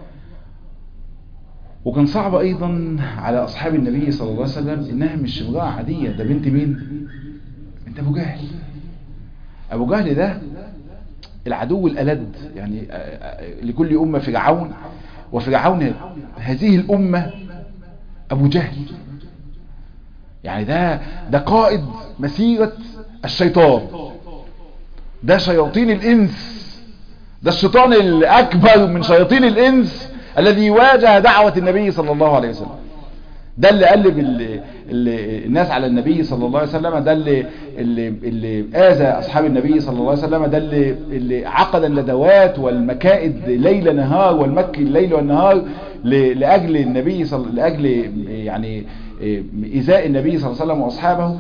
وكان صعب ايضا على اصحاب النبي صلى الله عليه وسلم انها مش امرأة عادية ده بنت مين بنت ابو جهل ابو جهل ده العدو الالد يعني لكل امة فرعون وفرعون هذه الامة ابو جهل يعني ده ده قائد مسيرة الشيطان ده شياطين الانس ده الشيطان الاكبر من شياطين الانس الذي واجه دعوة النبي صلى الله عليه وسلم ده اللي قلب اللي اللي الناس على النبي صلى الله عليه وسلم ده اللي اللي, اللي آذى أصحاب النبي صلى الله عليه وسلم ده اللي, اللي عقد الندوات والمكائد ليل نهار والمكي الليل والنهار لأجل النبي صلى لأجل يعني إيذاء النبي صلى الله عليه وسلم وأصحابه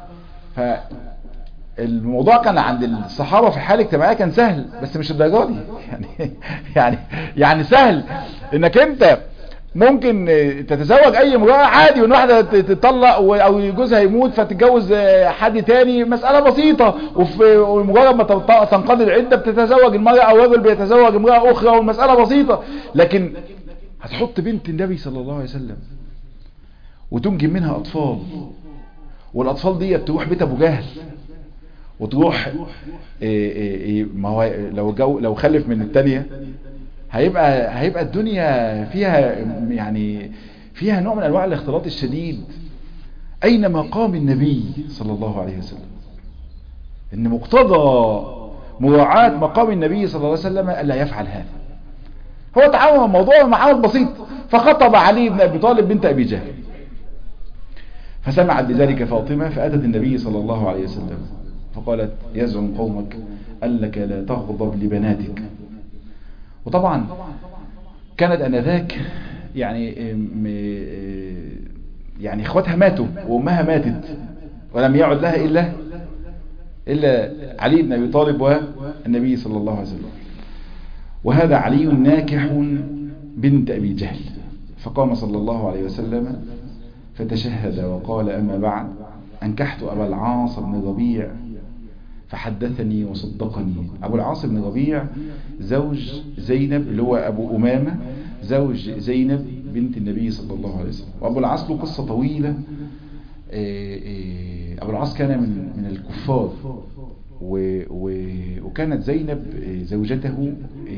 فالموضوع كان عند الصحابة في حال اجتماعية كان سهل بس مش الدرجة دي يعني يعني يعني سهل انك انت ممكن تتزوج اي امرأة عادي وان واحدة تطلق او جوزها يموت فتتجوز حد تاني مسألة بسيطة ومجرد ما تنقضي العدة بتتزوج المرأة او رجل بيتزوج امرأة اخرى والمسألة بسيطة لكن هتحط بنت النبي صلى الله عليه وسلم وتنجب منها اطفال والاطفال دي تروح بيت ابو جهل وتروح ما هو لو جو لو خلف من التانية هيبقى هيبقى الدنيا فيها يعني فيها نوع من انواع الاختلاط الشديد اين مقام النبي صلى الله عليه وسلم ان مقتضى مراعاة مقام النبي صلى الله عليه وسلم الا يفعل هذا هو تعامل الموضوع معامل بسيط فخطب علي بن ابي طالب بنت ابي جهل فسمعت بذلك فاطمة فأتت النبي صلى الله عليه وسلم فقالت يزعم قومك أنك لا تغضب لبناتك وطبعا كانت انذاك يعني يعني اخواتها ماتوا وامها ماتت ولم يعد لها الا الا علي بن ابي طالب والنبي صلى الله عليه وسلم وهذا علي ناكح بنت ابي جهل فقام صلى الله عليه وسلم فتشهد وقال اما بعد انكحت ابا العاص بن ربيع فحدثني وصدقني أبو العاص بن ربيع زوج زينب اللي هو أبو أمامة زوج زينب بنت النبي صلى الله عليه وسلم وأبو العاص له قصة طويلة أبو العاص كان من من الكفار وكانت زينب زوجته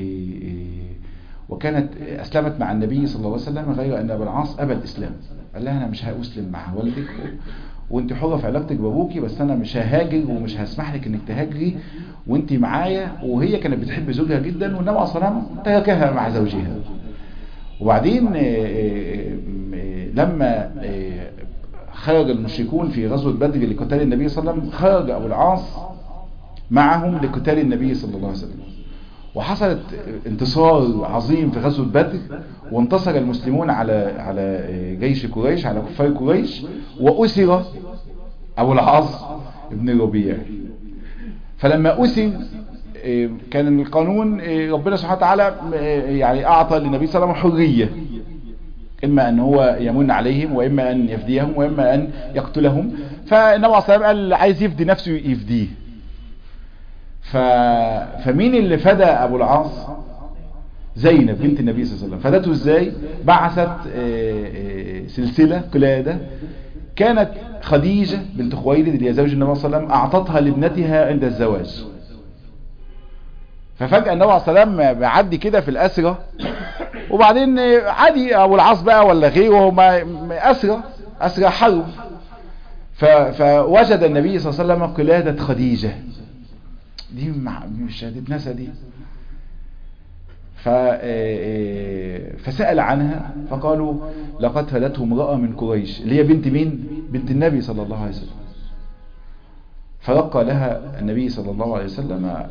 وكانت أسلمت مع النبي صلى الله عليه وسلم غير أن أبو العاص أبى الإسلام قال لها أنا مش هأسلم مع والدك وانت حرة في علاقتك بابوكي بس انا مش ههاجر ومش هسمح لك انك تهاجري وانت معايا وهي كانت بتحب زوجها جدا والنبي عليه الصلاه تركها مع زوجها وبعدين لما خرج المشركون في غزوة بدر لقتال النبي صلى الله عليه وسلم خرج أبو العاص معهم لقتال النبي صلى الله عليه وسلم وحصلت انتصار عظيم في غزوة بدر وانتصر المسلمون على على جيش قريش على كفار قريش وأسر أبو العاص ابن ربيع فلما أسر كان القانون ربنا سبحانه وتعالى يعني أعطى للنبي صلى الله عليه وسلم حرية إما أن هو يمن عليهم وإما أن يفديهم وإما أن يقتلهم فالنبي عليه الصلاة قال عايز يفدي نفسه يفديه ف... فمين اللي فدى أبو العاص زينب بنت النبي صلى الله عليه وسلم فدته ازاي بعثت سلسلة قلادة كانت خديجة بنت خويلد اللي هي زوج النبي صلى الله عليه وسلم أعطتها لابنتها عند الزواج ففجأة النبي عليه الصلاة بيعدي كده في الأسرة وبعدين عادي أبو العاص بقى ولا غيره ما أسرة أسرة حرب فوجد النبي صلى الله عليه وسلم قلادة خديجة دي مش هتتنسى دي ف فسأل عنها فقالوا لقد فدته امرأة من قريش اللي هي بنت مين بنت النبي صلى الله عليه وسلم فرقى لها النبي صلى الله عليه وسلم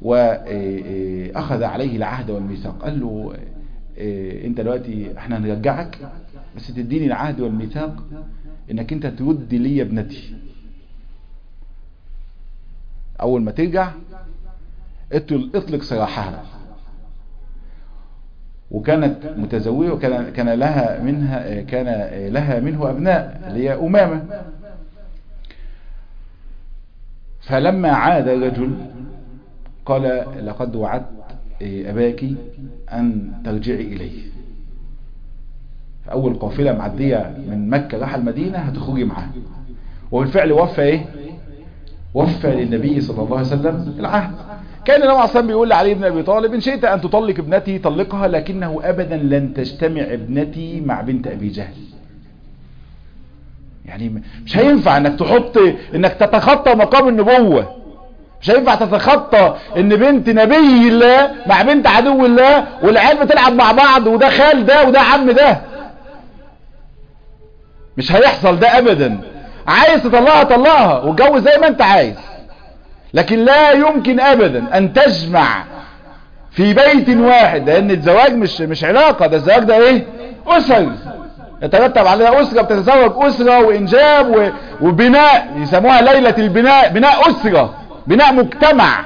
وأخذ عليه العهد والميثاق قال له انت دلوقتي احنا هنرجعك بس تديني العهد والميثاق انك انت ترد لي ابنتي اول ما ترجع اطلق سراحها وكانت متزوجة وكان كان لها منها كان لها منه ابناء اللي هي امامه فلما عاد الرجل قال لقد وعدت اباك ان ترجعي اليه فاول قافله معديه من مكه راح المدينه هتخرجي معاه وبالفعل وفى ايه وفى للنبي صلى الله عليه وسلم العهد كان النبي عليه الصلاه بيقول لعلي بن ابي طالب ان شئت ان تطلق ابنتي طلقها لكنه ابدا لن تجتمع ابنتي مع بنت ابي جهل يعني مش هينفع انك تحط انك تتخطى مقام النبوه مش هينفع تتخطى ان بنت نبي الله مع بنت عدو الله والعيال بتلعب مع بعض وده خال ده وده عم ده مش هيحصل ده ابدا عايز تطلقها طلقها واتجوز زي ما انت عايز لكن لا يمكن ابدا ان تجمع في بيت واحد لان الزواج مش مش علاقة ده الزواج ده ايه اسر يترتب عليها اسرة بتتزوج اسرة وانجاب وبناء يسموها ليلة البناء بناء اسرة بناء مجتمع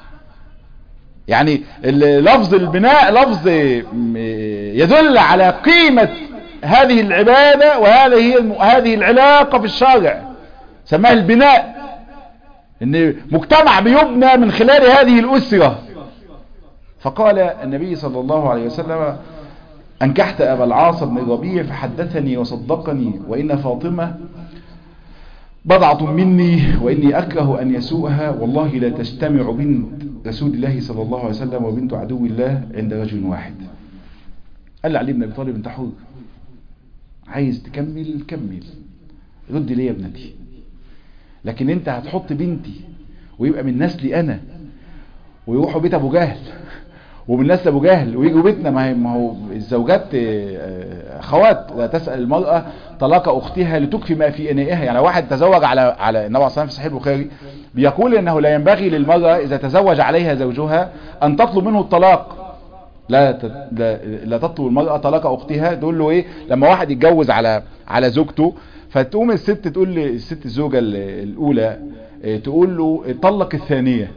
يعني لفظ البناء لفظ يدل على قيمة هذه العبادة وهذه هذه العلاقة في الشارع سماها البناء ان مجتمع بيبنى من خلال هذه الأسرة فقال النبي صلى الله عليه وسلم أنكحت أبا العاص بن ربيع فحدثني وصدقني وإن فاطمة بضعة مني وإني أكره أن يسوءها والله لا تجتمع بنت رسول الله صلى الله عليه وسلم وبنت عدو الله عند رجل واحد قال علي بن أبي طالب انت حر عايز تكمل كمل رد لي ابنتي لكن انت هتحط بنتي ويبقى من نسلي انا ويروحوا بيت ابو جهل ومن نسل ابو جهل ويجوا بيتنا ما هي ما هو الزوجات اخوات لا تسال المراه طلاق اختها لتكفي ما في انائها يعني واحد تزوج على على النبي صلى في صحيح البخاري بيقول انه لا ينبغي للمراه اذا تزوج عليها زوجها ان تطلب منه الطلاق لا لا, لا تطلب المراه طلاق اختها تقول له ايه لما واحد يتجوز على على زوجته فتقوم الست تقول لي الست الزوجه الاولى تقول له طلق الثانيه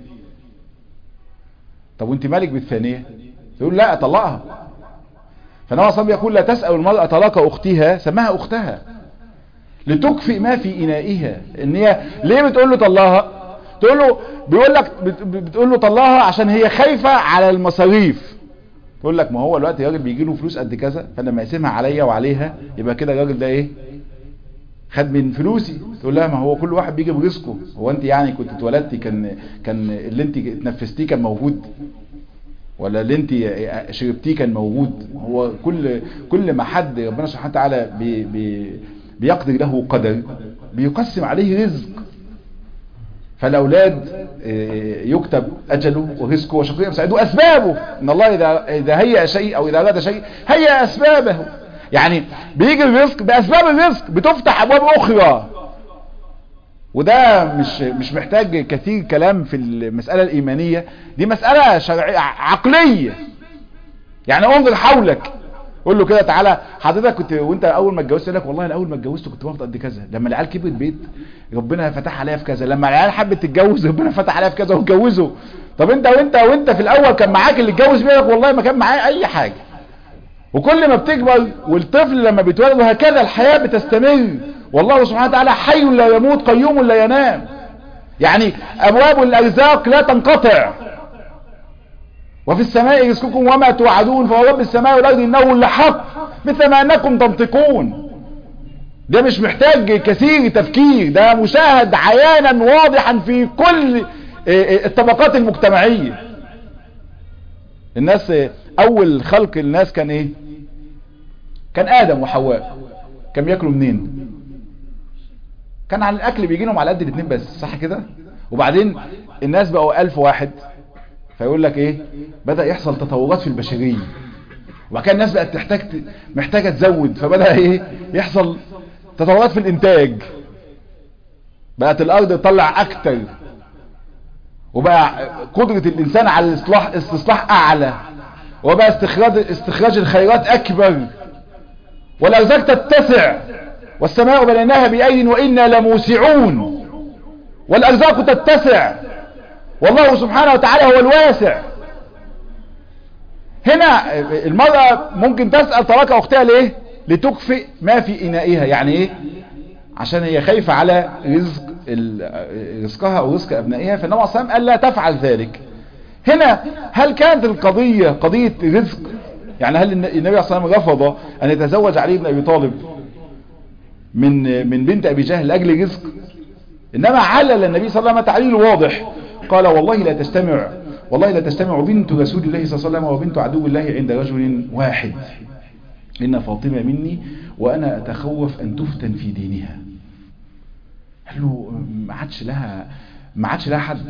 طب وانت مالك بالثانية يقول لا طلقها فنوع صلى يقول لا تسأل المرأة طلاق اختها سماها اختها لتكفئ ما في انائها ان هي ليه بتقول له طلقها تقول له بيقول لك بتقول له طلقها عشان هي خايفة على المصاريف تقول لك ما هو الوقت الراجل بيجي له فلوس قد كذا فلما يقسمها عليا وعليها يبقى كده الراجل ده ايه خد من فلوسي تقول لها ما هو كل واحد بيجي برزقه هو انت يعني كنت اتولدتي كان كان اللي انت اتنفستيه كان موجود ولا اللي انت شربتيه كان موجود هو كل كل ما حد ربنا سبحانه وتعالى بي بي بيقدر له قدر بيقسم عليه رزق فالاولاد يكتب اجله ورزقه وشقيه سعيده اسبابه ان الله اذا اذا هيأ شيء او اذا اراد شيء هيأ اسبابه يعني بيجي الرزق باسباب الرزق بتفتح ابواب اخرى وده مش مش محتاج كثير كلام في المسألة الإيمانية دي مسألة شرعية عقلية يعني انظر حولك قول له كده تعالى حضرتك كنت وانت اول ما اتجوزت لك والله انا اول ما اتجوزت كنت بقبض قد كذا لما العيال كبرت بيت ربنا فتح عليها في كذا لما العيال حبت تتجوز ربنا فتح عليها في كذا واتجوزوا طب انت وانت وانت في الاول كان معاك اللي اتجوز بيك والله ما كان معاه اي حاجه وكل ما بتكبر والطفل لما بيتولد وهكذا الحياه بتستمر والله سبحانه وتعالى حي لا يموت قيوم لا ينام يعني ابواب الارزاق لا تنقطع وفي السماء رزقكم وما توعدون فهو رب السماء والارض انه لحق مثل ما انكم تنطقون ده مش محتاج كثير تفكير ده مشاهد عيانا واضحا في كل الطبقات المجتمعية الناس اول خلق الناس كان ايه كان ادم وحواء كان بياكلوا منين كان على الاكل بيجي لهم على قد الاثنين بس صح كده وبعدين الناس بقوا الف واحد فيقول لك ايه بدأ يحصل تطورات في البشرية وبعد كده الناس بقت تحتاج محتاجة تزود فبدأ ايه يحصل تطورات في الانتاج بقت الارض تطلع اكتر وبقى قدرة الانسان على الاصلاح استصلاح اعلى وبقى استخراج استخراج الخيرات اكبر والارزاق تتسع والسماء بنيناها بايد وانا لموسعون والارزاق تتسع والله سبحانه وتعالى هو الواسع هنا المرأة ممكن تسأل ترك اختها ليه لتكفئ ما في انائها يعني ايه عشان هي خايفة على رزق رزقها او رزق ابنائها فالنبي عليه الصلاة قال لا تفعل ذلك هنا هل كانت القضية قضية رزق يعني هل النبي عليه الصلاة والسلام رفض ان يتزوج علي بن ابي طالب من من بنت ابي جهل لاجل رزق انما علل النبي صلى الله عليه وسلم تعليل واضح قال والله لا تجتمع والله لا تجتمع بنت رسول الله صلى الله عليه وسلم وبنت عدو الله عند رجل واحد إن فاطمة مني وأنا أتخوف أن تفتن في دينها قال له ما عادش لها ما عادش لها حد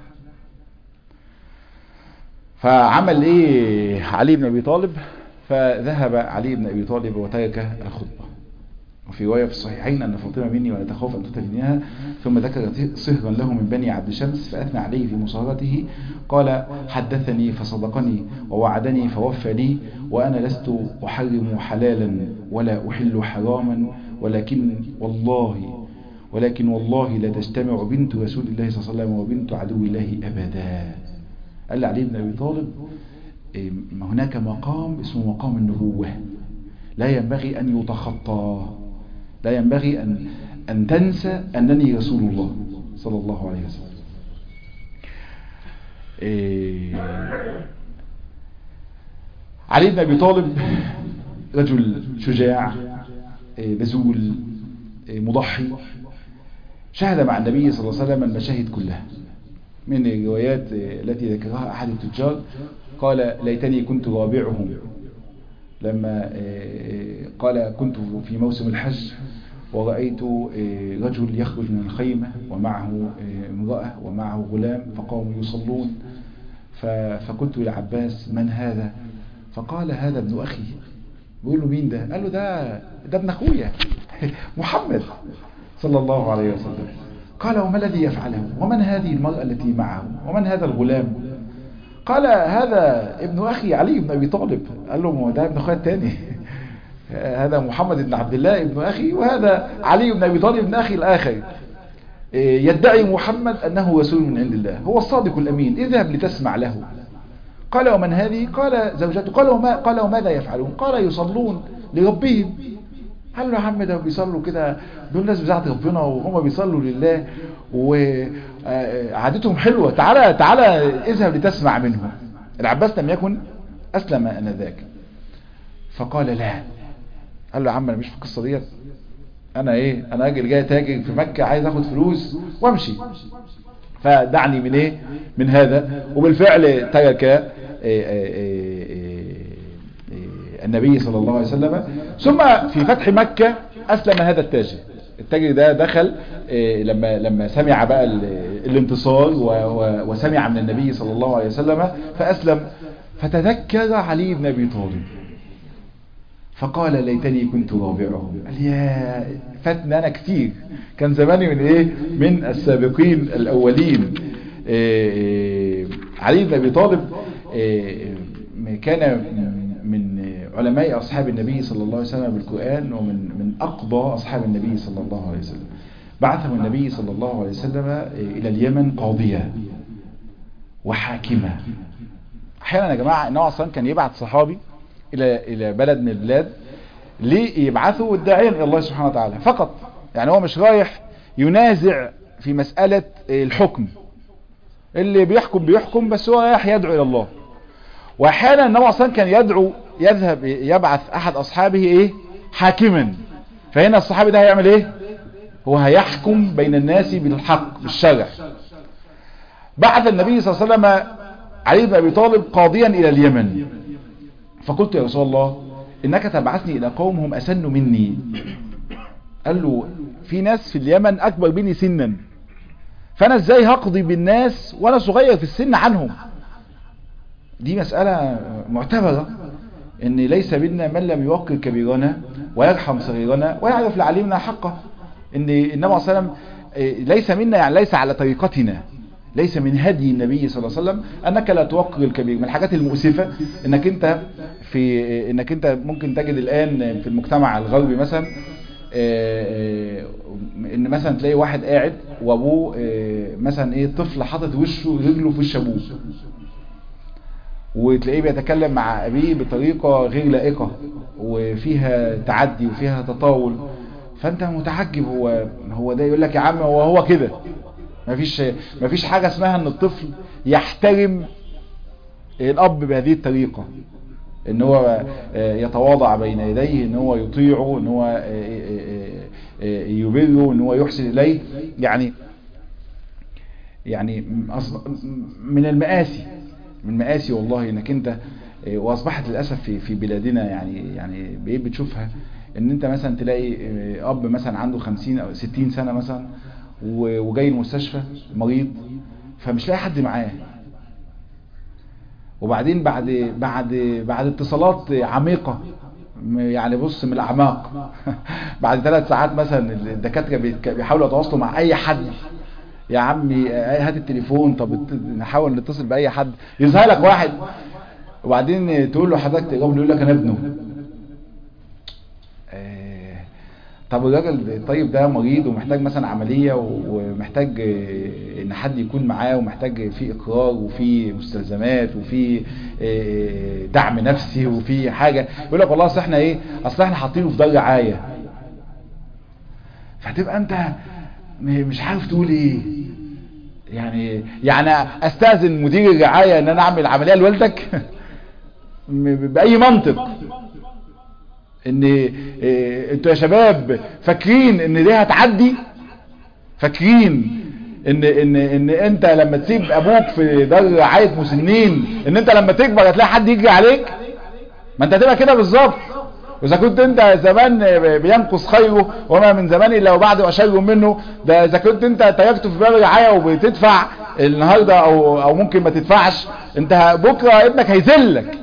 فعمل ايه علي بن ابي طالب فذهب علي بن ابي طالب وترك الخطبه وفي رواية في الصحيحين أن فاطمة مني ولا تخاف أن تتبنيها ثم ذكر صهرا له من بني عبد شمس فأثنى عليه في مصارته قال حدثني فصدقني ووعدني فوفى لي وأنا لست أحرم حلالا ولا أحل حراما ولكن والله ولكن والله لا تجتمع بنت رسول الله صلى الله عليه وسلم وبنت عدو الله أبدا قال علي بن أبي طالب هناك مقام اسمه مقام النبوة لا ينبغي أن يتخطى لا ينبغي أن, أن تنسى أنني رسول الله صلى الله عليه وسلم إيه علي بن أبي طالب رجل شجاع إيه بذول إيه مضحي شهد مع النبي صلى الله عليه وسلم المشاهد كلها من الروايات التي ذكرها أحد التجار قال ليتني كنت رابعهم لما قال كنت في موسم الحج ورأيت رجل يخرج من الخيمة ومعه امرأة ومعه غلام فقاموا يصلون فقلت لعباس من هذا فقال هذا ابن أخي بيقول له مين ده قال له ده ده ابن أخويا محمد صلى الله عليه وسلم قال وما الذي يفعله ومن هذه المرأة التي معه ومن هذا الغلام قال هذا ابن أخي علي بن أبي طالب قال له ما ده ابن أخويا الثاني هذا محمد بن عبد الله ابن أخي وهذا علي بن أبي طالب ابن أخي الآخر يدعي محمد أنه رسول من عند الله هو الصادق الأمين اذهب لتسمع له قال ومن هذه قال زوجته قال وما قال وماذا يفعلون قال يصلون لربهم قال له يا عم ده بيصلوا كده دول ناس بتاعت ربنا وهم بيصلوا لله وعادتهم حلوة تعالى تعالى اذهب لتسمع منهم العباس لم يكن أسلم أنذاك فقال لا قال له يا عم أنا مش في القصة ديت أنا إيه أنا راجل جاي تاجر في مكة عايز أخد فلوس وأمشي فدعني من إيه من هذا وبالفعل ترك النبي صلى الله عليه وسلم ثم في فتح مكة أسلم هذا التاجر التاجر ده دخل لما لما سمع بقى الانتصار وسمع من النبي صلى الله عليه وسلم فأسلم فتذكر علي بن أبي طالب فقال ليتني كنت رابعهم قال يا فاتنا انا كتير كان زماني من ايه من السابقين الاولين إيه علي بن ابي طالب إيه كان من علماء اصحاب النبي صلى الله عليه وسلم بالقران ومن من اقضى اصحاب النبي صلى الله عليه وسلم بعثه النبي صلى الله عليه وسلم الى اليمن قاضيا وحاكما احيانا يا جماعه النبي اصلا كان يبعث صحابي الى الى بلد من البلاد ليبعثوا الداعيا الى الله سبحانه وتعالى فقط يعني هو مش رايح ينازع في مسألة الحكم اللي بيحكم بيحكم بس هو رايح يدعو الى الله واحيانا النبي اصلا كان يدعو يذهب يبعث احد اصحابه ايه حاكما فهنا الصحابي ده هيعمل ايه هو هيحكم بين الناس بالحق بالشرع بعث النبي صلى الله عليه وسلم علي بن ابي طالب قاضيا الى اليمن فقلت يا رسول الله انك تبعثني الى قوم هم اسن مني قال له في ناس في اليمن اكبر مني سنا فانا ازاي هقضي بالناس وانا صغير في السن عنهم دي مسألة معتبرة ان ليس بيننا من لم يوقر كبيرنا ويرحم صغيرنا ويعرف لعليمنا حقه ان النبي صلى الله عليه وسلم ليس منا يعني ليس على طريقتنا ليس من هدي النبي صلى الله عليه وسلم انك لا توقر الكبير من الحاجات المؤسفة انك انت في انك انت ممكن تجد الان في المجتمع الغربي مثلا ان مثلا تلاقي واحد قاعد وابوه مثلا ايه طفل حاطط وشه رجله في وش ابوه وتلاقيه بيتكلم مع ابيه بطريقة غير لائقة وفيها تعدي وفيها تطاول فانت متعجب هو هو ده يقول لك يا عم هو هو كده مفيش مفيش حاجة اسمها ان الطفل يحترم الاب بهذه الطريقة ان هو يتواضع بين يديه ان هو يطيعه ان هو يبره ان هو يحسن اليه يعني يعني من المآسي من مآسي والله انك انت واصبحت للاسف في في بلادنا يعني يعني بايه بتشوفها ان انت مثلا تلاقي اب مثلا عنده 50 او 60 سنه مثلا وجاي المستشفى مريض فمش لاقي حد معاه وبعدين بعد بعد بعد اتصالات عميقة يعني بص من الاعماق بعد ثلاث ساعات مثلا الدكاتره بيحاولوا يتواصلوا مع اي حد يا عمي هات التليفون طب نحاول نتصل باي حد يظهر لك واحد وبعدين تقول له حضرتك تجاوب يقول لك انا ابنه طب الراجل الطيب ده مريض ومحتاج مثلا عملية ومحتاج ان حد يكون معاه ومحتاج في اقرار وفي مستلزمات وفي دعم نفسي وفي حاجة يقول لك والله اصل احنا ايه اصل احنا حاطينه في دار رعاية فهتبقى انت مش عارف تقول ايه يعني يعني استاذن مدير الرعاية ان انا اعمل عملية لوالدك باي منطق ان إيه انتوا يا شباب فاكرين ان دي هتعدي فاكرين ان ان ان انت لما تسيب ابوك في دار رعايه مسنين ان انت لما تكبر هتلاقي حد يجري عليك ما انت هتبقى كده بالظبط واذا كنت انت زمان بينقص خيره وما من زمان الا وبعد وشر منه ده اذا كنت انت تركته في باب الرعايه وبتدفع النهارده او او ممكن ما تدفعش انت بكره ابنك هيذلك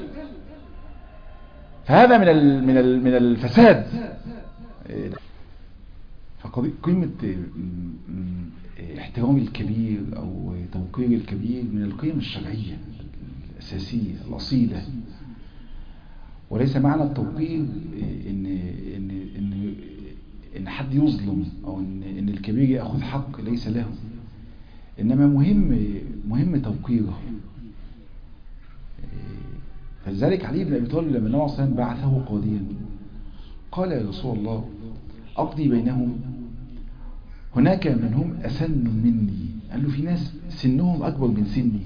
فهذا من ال من ال من الفساد فقيمة احترام الكبير او توقير الكبير من القيم الشرعية الاساسية الاصيلة وليس معنى التوقير ان ان ان ان حد يظلم او ان ان الكبير ياخذ حق ليس له انما مهم مهم توقيره فلذلك علي بن ابي طالب لما النبي صلى الله عليه وسلم بعثه قاضيا قال يا رسول الله اقضي بينهم هناك من هم اسن مني قال له في ناس سنهم اكبر من سني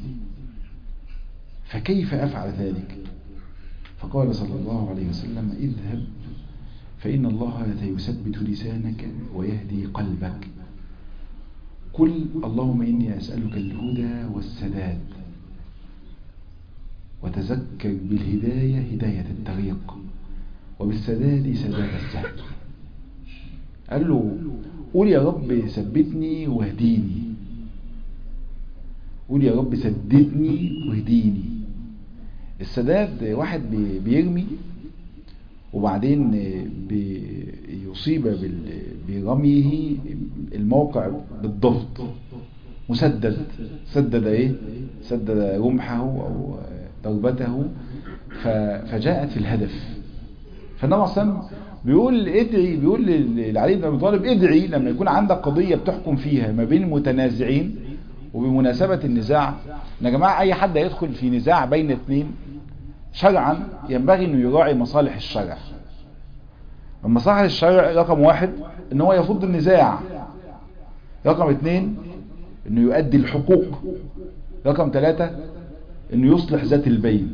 فكيف افعل ذلك فقال صلى الله عليه وسلم اذهب فان الله سيثبت لسانك ويهدي قلبك قل اللهم اني اسالك الهدى والسداد وتذكر بالهداية هداية الطريق وبالسداد سداد السهل قال له قول يا رب ثبتني واهديني قول يا رب سددني واهديني السداد واحد بيرمي وبعدين بيصيب برميه الموقع بالضبط مسدد سدد ايه سدد رمحه او ضربته فجاءت في الهدف فالنبي صلى الله عليه وسلم بيقول ادعي بيقول لعلي بن ابي طالب ادعي لما يكون عندك قضيه بتحكم فيها ما بين متنازعين وبمناسبه النزاع يا جماعه اي حد يدخل في نزاع بين اثنين شرعا ينبغي انه يراعي مصالح الشرع المصالح الشرع رقم واحد ان هو يفض النزاع رقم اثنين انه يؤدي الحقوق رقم ثلاثة انه يصلح ذات البين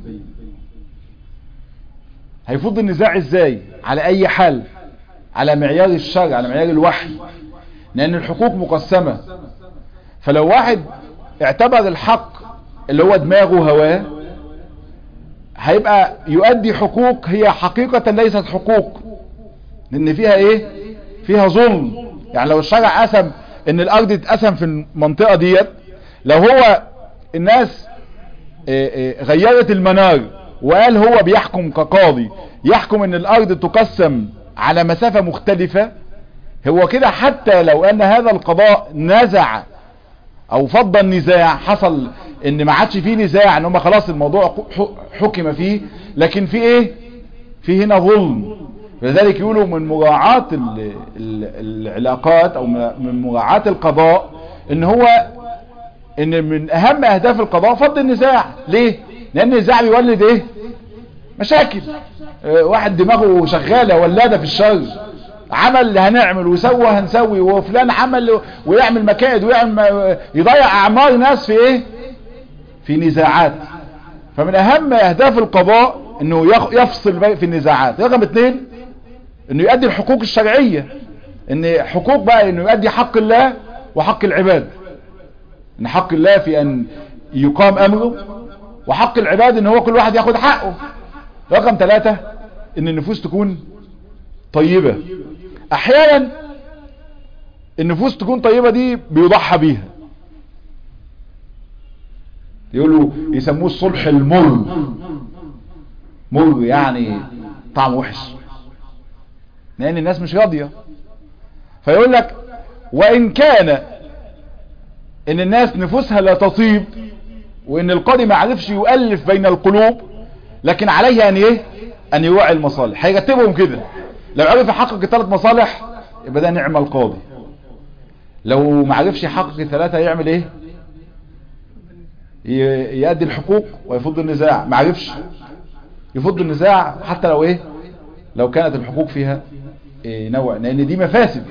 هيفض النزاع ازاي على اي حال على معيار الشرع على معيار الوحي لان الحقوق مقسمة فلو واحد اعتبر الحق اللي هو دماغه هواه هيبقى يؤدي حقوق هي حقيقة ليست حقوق لان فيها ايه فيها ظلم يعني لو الشرع قسم ان الارض تتقسم في المنطقة ديت لو هو الناس غيرت المنار وقال هو بيحكم كقاضي يحكم ان الارض تقسم على مسافة مختلفة هو كده حتى لو ان هذا القضاء نزع او فض النزاع حصل ان ما عادش فيه نزاع ان هم خلاص الموضوع حكم فيه لكن في ايه في هنا ظلم لذلك يقولوا من مراعاة العلاقات او من مراعاة القضاء ان هو ان من اهم اهداف القضاء فض النزاع ليه لان النزاع بيولد ايه مشاكل واحد دماغه شغالة ولادة في الشر عمل هنعمل وسوى هنسوي وفلان عمل ويعمل مكائد ويعمل يضيع اعمار ناس في ايه في نزاعات فمن اهم اهداف القضاء انه يفصل في النزاعات رقم اثنين انه يؤدي الحقوق الشرعية ان حقوق بقى انه يؤدي حق الله وحق العباد ان حق الله في ان يقام امره وحق العباد ان هو كل واحد ياخد حقه رقم ثلاثة ان النفوس تكون طيبة احيانا النفوس تكون طيبة دي بيضحى بيها يقولوا يسموه الصلح المر مر يعني طعم وحش لان الناس مش راضية فيقول لك وان كان ان الناس نفوسها لا تطيب وان القاضي ما عرفش يؤلف بين القلوب لكن عليه ان ايه ان يوعي المصالح هيرتبهم كده لو عرف يحقق الثلاث مصالح يبقى ده نعم القاضي لو ما عرفش يحقق الثلاثة يعمل ايه يؤدي الحقوق ويفض النزاع ما عرفش يفض النزاع حتى لو ايه لو كانت الحقوق فيها إيه نوع لان دي مفاسد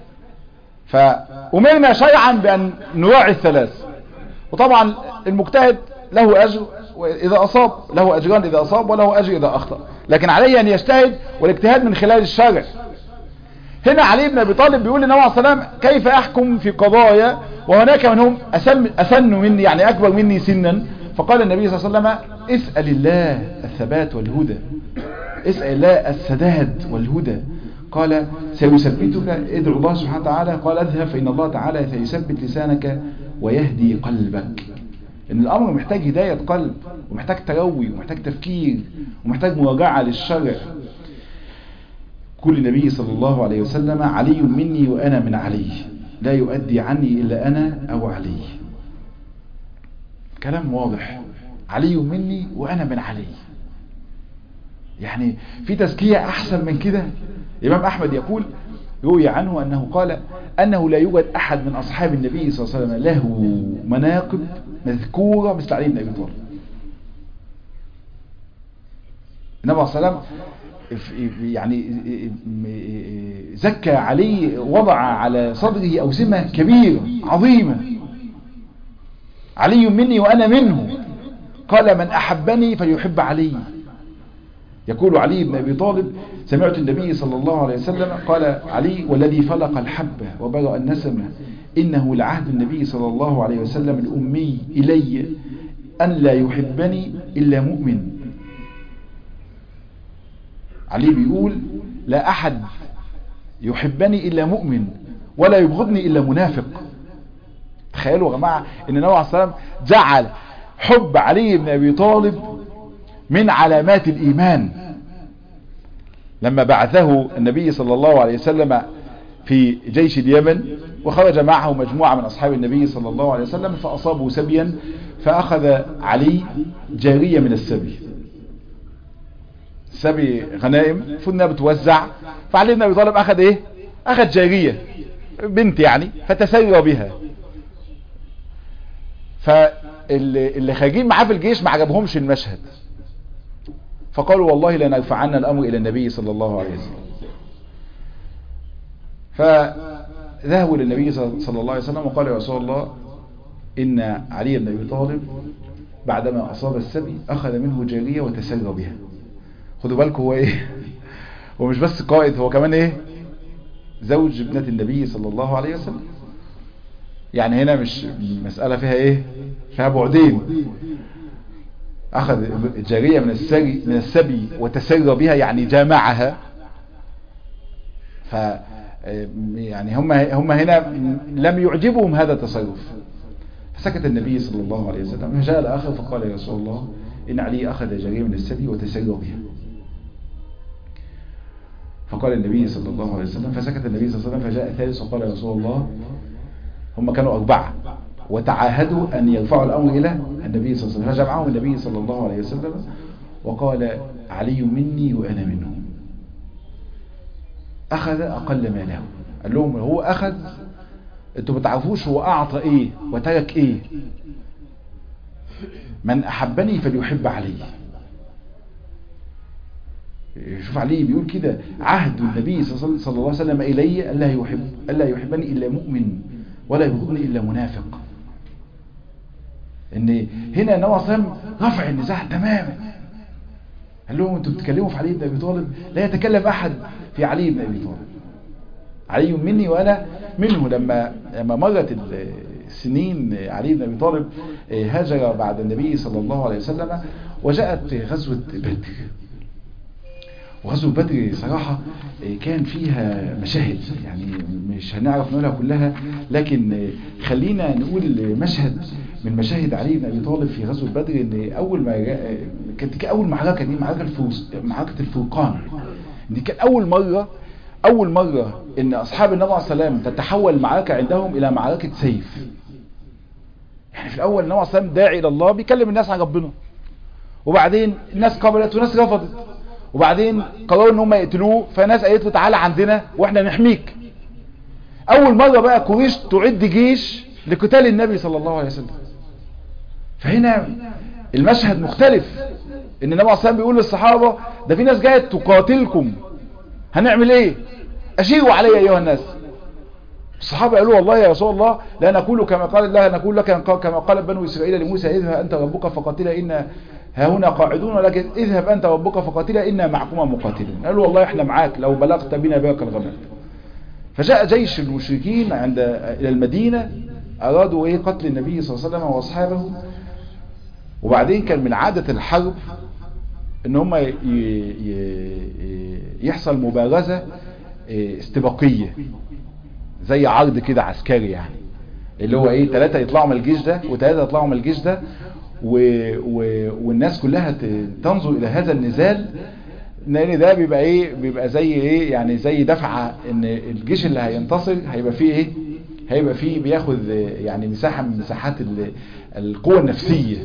فأمرنا شيعا بأن نراعي الثلاث وطبعا المجتهد له أجر إذا أصاب له أجران إذا أصاب وله أجر إذا أخطأ لكن عليه أن يجتهد والاجتهاد من خلال الشرع هنا علي بن أبي طالب بيقول للنبي عليه السلام كيف أحكم في قضايا وهناك منهم أسن, أسن مني يعني أكبر مني سنا فقال النبي صلى الله عليه وسلم اسأل الله الثبات والهدى اسأل الله السداد والهدى قال سيثبتك ادعو الله سبحانه وتعالى قال اذهب فإن الله تعالى سيثبت لسانك ويهدي قلبك ان الامر محتاج هداية قلب ومحتاج تروي ومحتاج تفكير ومحتاج مراجعة للشرع كل نبي صلى الله عليه وسلم علي مني وأنا من علي لا يؤدي عني إلا أنا أو علي كلام واضح علي مني وأنا من علي يعني في تزكية أحسن من كده الإمام أحمد يقول روي عنه أنه قال أنه لا يوجد أحد من أصحاب النبي صلى الله عليه وسلم له مناقب مذكورة مثل علي بن أبي طالب النبي صلى الله عليه وسلم يعني زكى علي وضع على صدره أوسمة كبيرة عظيمة علي مني وأنا منه قال من أحبني فليحب علي يقول علي بن أبي طالب سمعت النبي صلى الله عليه وسلم قال علي والذي فلق الحبة وبرأ النسمة إنه لعهد النبي صلى الله عليه وسلم الأمي إلي أن لا يحبني إلا مؤمن علي بيقول لا أحد يحبني إلا مؤمن ولا يبغضني إلا منافق تخيلوا يا جماعة ان النبي عليه الصلاة والسلام جعل حب علي بن أبي طالب من علامات الإيمان لما بعثه النبي صلى الله عليه وسلم في جيش اليمن وخرج معه مجموعة من أصحاب النبي صلى الله عليه وسلم فأصابوا سبيا فأخذ علي جارية من السبي سبي غنائم المفروض انها بتوزع فعلي بن ابي طالب اخذ ايه اخذ جارية بنت يعني فتسرى بها فاللي خارجين معاه في الجيش ما عجبهمش المشهد فقالوا والله لنرفعن الامر الى النبي صلى الله عليه وسلم فذهبوا للنبي صلى الله عليه وسلم وقالوا يا رسول الله ان علي بن ابي طالب بعدما اصاب السبي اخذ منه جارية وتسرى بها خدوا بالكم هو ايه هو مش بس قائد هو كمان ايه زوج ابنة النبي صلى الله عليه وسلم يعني هنا مش مسألة فيها ايه فيها بعدين اخذ جارية من السري من السبي وتسرى بها يعني جامعها ف يعني هم هم هنا لم يعجبهم هذا التصرف فسكت النبي صلى الله عليه وسلم فجاء الاخر فقال يا رسول الله ان علي اخذ جارية من السبي وتسرى بها فقال النبي صلى الله عليه وسلم فسكت النبي صلى الله عليه وسلم فجاء الثالث وقال يا رسول الله هم كانوا أربعة وتعاهدوا أن يرفعوا الأمر إلى النبي صلى الله عليه وسلم فجمعهم النبي صلى الله عليه وسلم وقال علي مني وأنا منه أخذ أقل ما له قال لهم هو أخذ انتوا ما تعرفوش هو أعطى إيه وترك إيه من أحبني فليحب علي شوف عليه بيقول كده عهد النبي صلى الله عليه وسلم إلي ألا يحب ألا يحبني إلا مؤمن ولا يبغضني إلا منافق ان هنا النبي صلى رفع النزاع تماما قال لهم انتوا بتتكلموا في علي بن ابي طالب لا يتكلم احد في علي بن ابي طالب علي مني وانا منه لما لما مرت السنين علي بن ابي طالب هاجر بعد النبي صلى الله عليه وسلم وجاءت غزوه بدر وغزوة بدر صراحة كان فيها مشاهد يعني مش هنعرف نقولها كلها لكن خلينا نقول مشهد من مشاهد علي بن أبي طالب في غزوة بدر ان أول ما كانت أول معركة دي معركة الفوز معركة الفرقان دي كان أول مرة أول مرة ان أصحاب النبي عليه السلام تتحول المعركة عندهم إلى معركة سيف يعني في الأول النبي عليه السلام داعي إلى الله بيكلم الناس عن ربنا وبعدين الناس قبلت وناس رفضت وبعدين قرروا ان هم يقتلوه فناس قالت له تعالى عندنا واحنا نحميك اول مرة بقى قريش تعد جيش لقتال النبي صلى الله عليه وسلم فهنا المشهد مختلف ان النبي عليه الصلاه بيقول للصحابة ده في ناس جايه تقاتلكم هنعمل ايه اشيروا علي ايها الناس الصحابة قالوا والله يا رسول الله لا نقول كما قال الله نقول لك كما قال بنو اسرائيل لموسى اذهب انت ربك فقاتلا ان ها هنا قاعدون ولكن اذهب أنت ربك فقاتلا إنا معكما مقاتلون قالوا والله إحنا معاك لو بلغت بنا بك الغمام فجاء جيش المشركين عند إلى المدينة أرادوا إيه قتل النبي صلى الله عليه وسلم وأصحابه وبعدين كان من عادة الحرب إن هم يحصل مبارزة استباقية زي عرض كده عسكري يعني اللي هو ايه ثلاثة يطلعوا من الجيش ده وثلاثة يطلعوا من الجيش ده و... و... والناس كلها تنظر الى هذا النزال لان ده بيبقى ايه بيبقى زي ايه يعني زي دفعة ان الجيش اللي هينتصر هيبقى فيه ايه هيبقى فيه بياخد يعني مساحة من مساحات القوة النفسية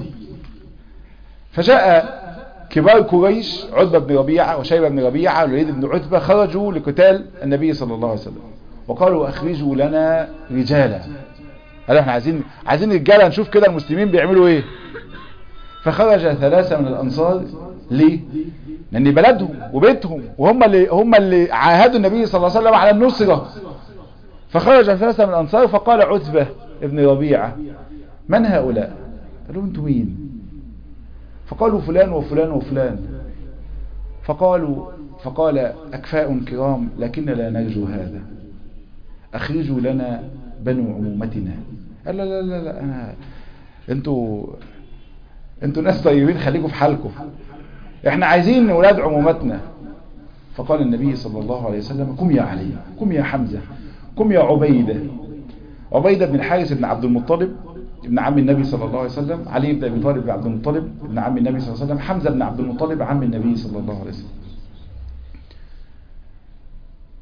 فجاء كبار قريش عتبة بن ربيعة وشيبة بن ربيعة والوليد بن عتبة خرجوا لقتال النبي صلى الله عليه وسلم وقالوا اخرجوا لنا رجالا قالوا احنا عايزين عايزين رجاله نشوف كده المسلمين بيعملوا ايه فخرج ثلاثة من الأنصار ليه؟ لأن بلدهم وبيتهم وهم اللي هم اللي عاهدوا النبي صلى الله عليه وسلم على النصرة فخرج ثلاثة من الأنصار فقال عتبة ابن ربيعة من هؤلاء؟ قالوا انتم مين؟ فقالوا فلان وفلان وفلان فقالوا فقال أكفاء كرام لكن لا نرجو هذا أخرجوا لنا بنو عمومتنا قال لا لا لا, لا أنا انتوا انتوا ناس طيبين خليكم في حالكم احنا عايزين اولاد عمومتنا فقال النبي صلى الله عليه وسلم قم يا علي قم يا حمزة قم يا عبيدة عبيدة بن الحارث بن عبد المطلب ابن عم النبي صلى الله عليه وسلم علي بن ابي طالب بن عبد المطلب ابن عم النبي صلى الله عليه وسلم حمزة بن عبد المطلب عم النبي صلى الله عليه وسلم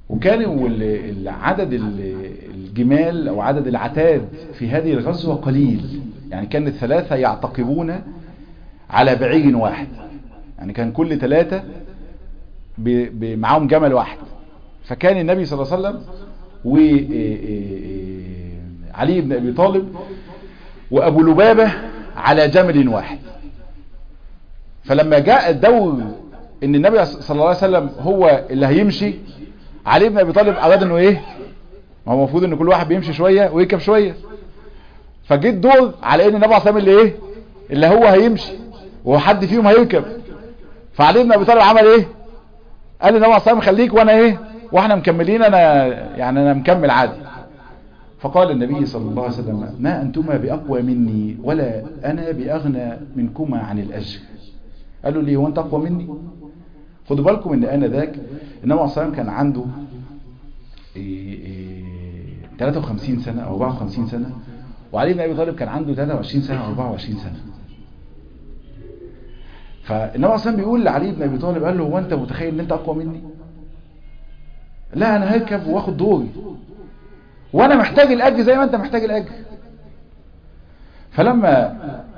وكان عدد الجمال او عدد العتاد في هذه الغزوة قليل يعني كان الثلاثة يعتقبون على بعير واحد يعني كان كل ثلاثة معاهم جمل واحد فكان النبي صلى الله عليه وسلم وعلي بن ابي طالب وابو لبابة على جمل واحد فلما جاء الدور ان النبي صلى الله عليه وسلم هو اللي هيمشي علي بن ابي طالب اراد انه ايه ما هو المفروض ان كل واحد بيمشي شوية ويركب شوية فجيت دور على ان النبي صلى الله عليه وسلم اللي ايه اللي هو هيمشي وحد فيهم هيركب فعلي بن ابي طالب عمل ايه قال للنبي صلى الله عليه وسلم خليك وانا ايه واحنا مكملين انا يعني انا مكمل عادي فقال النبي صلى الله عليه وسلم ما انتما باقوى مني ولا انا باغنى منكما عن الاجر قالوا لي هو انت اقوى مني خدوا بالكم ان انا ذاك النبي صلى الله عليه وسلم كان عنده إيه إيه 53 سنة او 54 سنة وعلي بن ابي طالب كان عنده 23 سنة او 24 سنة فالنبي صلى بيقول لعلي بن ابي طالب قال له هو انت متخيل ان انت اقوى مني لا انا هركب واخد دوري وانا محتاج الاجر زي ما انت محتاج الاجر فلما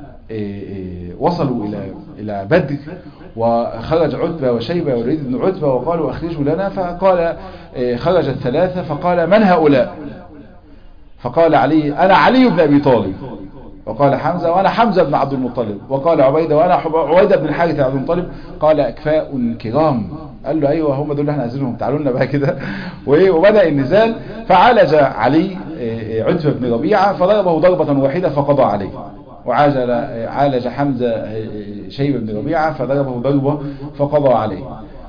وصلوا الى الى بدر وخرج عتبة وشيبة والوليد بن عتبة وقالوا اخرجوا لنا فقال خرجت ثلاثة فقال من هؤلاء فقال علي انا علي بن ابي طالب وقال حمزة وانا حمزة بن عبد المطلب وقال عبيدة وانا عبيدة بن الحارث عبد المطلب قال اكفاء كرام قال له ايوه هم دول اللي احنا عايزينهم تعالوا لنا بقى كده وبدا النزال فعالج علي عتبة بن ربيعة فضربه ضربة واحدة فقضى عليه وعالج عالج حمزة شيبة بن ربيعة فضربه ضربة فقضى عليه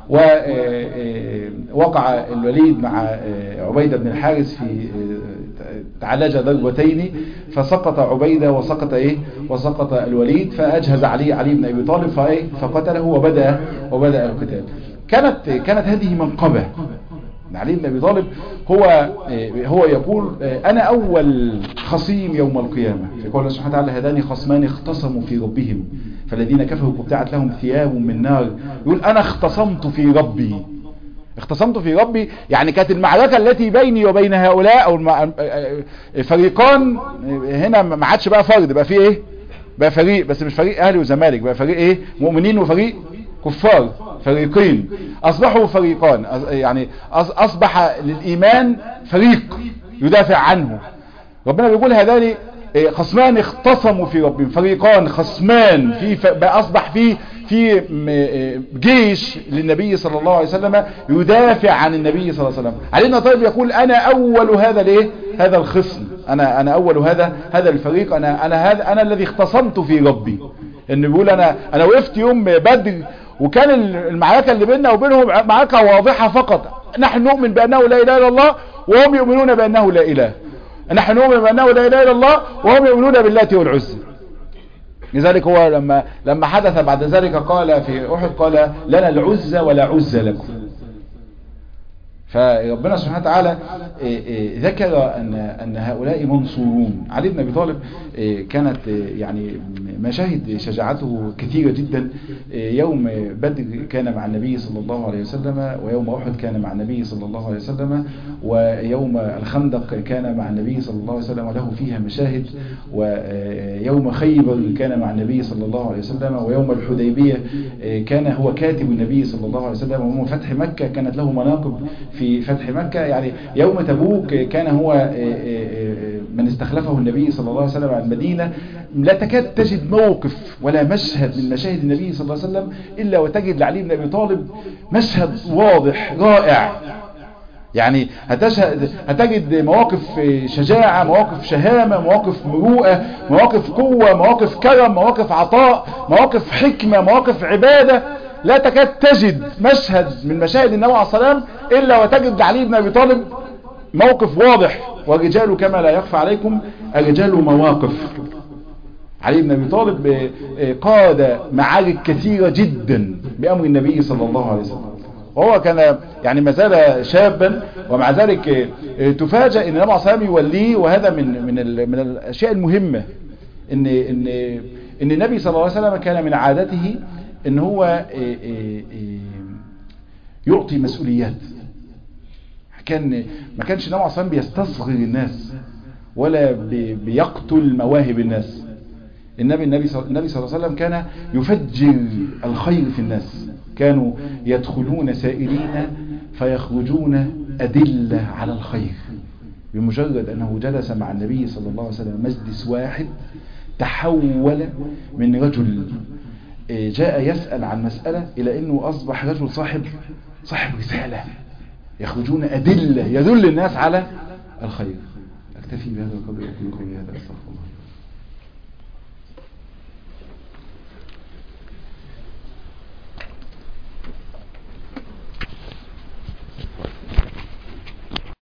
ووقع الوليد مع عبيدة بن الحارث في تعالج ضربتين فسقط عبيدة وسقط ايه وسقط الوليد فاجهز علي علي بن ابي طالب فايه فقتله وبدا وبدا القتال كانت كانت هذه منقبة علي بن ابي طالب هو هو يقول انا اول خصيم يوم القيامة يقول الله سبحانه وتعالى هذان خصمان اختصموا في ربهم فالذين كفروا قطعت لهم ثياب من نار يقول انا اختصمت في ربي اختصمت في ربي يعني كانت المعركة التي بيني وبين هؤلاء او فريقان هنا ما عادش بقى فرد بقى في ايه بقى فريق بس مش فريق اهلي وزمالك بقى فريق ايه مؤمنين وفريق كفار فريقين اصبحوا فريقان يعني اصبح للايمان فريق يدافع عنه ربنا بيقول هذان خصمان اختصموا في ربهم فريقان خصمان في بقى اصبح في في جيش للنبي صلى الله عليه وسلم يدافع عن النبي صلى الله عليه وسلم علينا طيب يقول انا اول هذا الايه هذا الخصم انا انا اول هذا هذا الفريق انا انا هذا انا الذي اختصمت في ربي ان بيقول انا انا وقفت يوم بدر وكان المعركة اللي بيننا وبينهم معركة واضحة فقط نحن نؤمن بأنه لا إله إلا الله وهم يؤمنون بأنه لا إله نحن نؤمن بأنه لا إله إلا الله وهم يؤمنون باللات والعزى لذلك هو لما لما حدث بعد ذلك قال في أحد قال لنا العزى ولا عزى لكم فربنا سبحانه وتعالى ذكر أن أن هؤلاء منصورون علي بن أبي طالب كانت يعني مشاهد شجاعته كثيرة جدا يوم بدر كان مع النبي صلى الله عليه وسلم ويوم أحد كان مع النبي صلى الله عليه وسلم ويوم الخندق كان مع النبي صلى الله عليه وسلم وله فيها مشاهد ويوم خيبر كان مع النبي صلى الله عليه وسلم ويوم الحديبية كان هو كاتب النبي صلى الله عليه وسلم ويوم فتح مكة كانت له مناقب في فتح مكة يعني يوم تبوك كان هو من استخلفه النبي صلى الله عليه وسلم عن المدينة لا تكاد تجد موقف ولا مشهد من مشاهد النبي صلى الله عليه وسلم إلا وتجد لعلي بن أبي طالب مشهد واضح رائع يعني هتشهد هتجد مواقف شجاعة مواقف شهامة مواقف مروءة مواقف قوة مواقف كرم مواقف عطاء مواقف حكمة مواقف عبادة لا تكاد تجد مشهد من مشاهد النبي عليه السلام إلا وتجد علي بن أبي طالب موقف واضح والرجال كما لا يخفى عليكم الرجال مواقف علي بن أبي طالب قاد معارك كثيرة جدا بأمر النبي صلى الله عليه وسلم وهو كان يعني ما زال شابا ومع ذلك تفاجأ ان النبي عليه الصلاه يوليه وهذا من من من الاشياء المهمه ان ان ان النبي صلى الله عليه وسلم كان من عادته ان هو يعطي مسؤوليات كان ما كانش النبي عليه بيستصغر الناس ولا بي بيقتل مواهب الناس النبي النبي صلى النبي صلى الله عليه وسلم كان يفجر الخير في الناس كانوا يدخلون سائلين فيخرجون أدلة على الخير بمجرد أنه جلس مع النبي صلى الله عليه وسلم مجلس واحد تحول من رجل جاء يسأل عن مسألة إلى أنه أصبح رجل صاحب صاحب رسالة يخرجون أدلة يدل الناس على الخير أكتفي بهذا القدر أقول قولي هذا أستغفر الله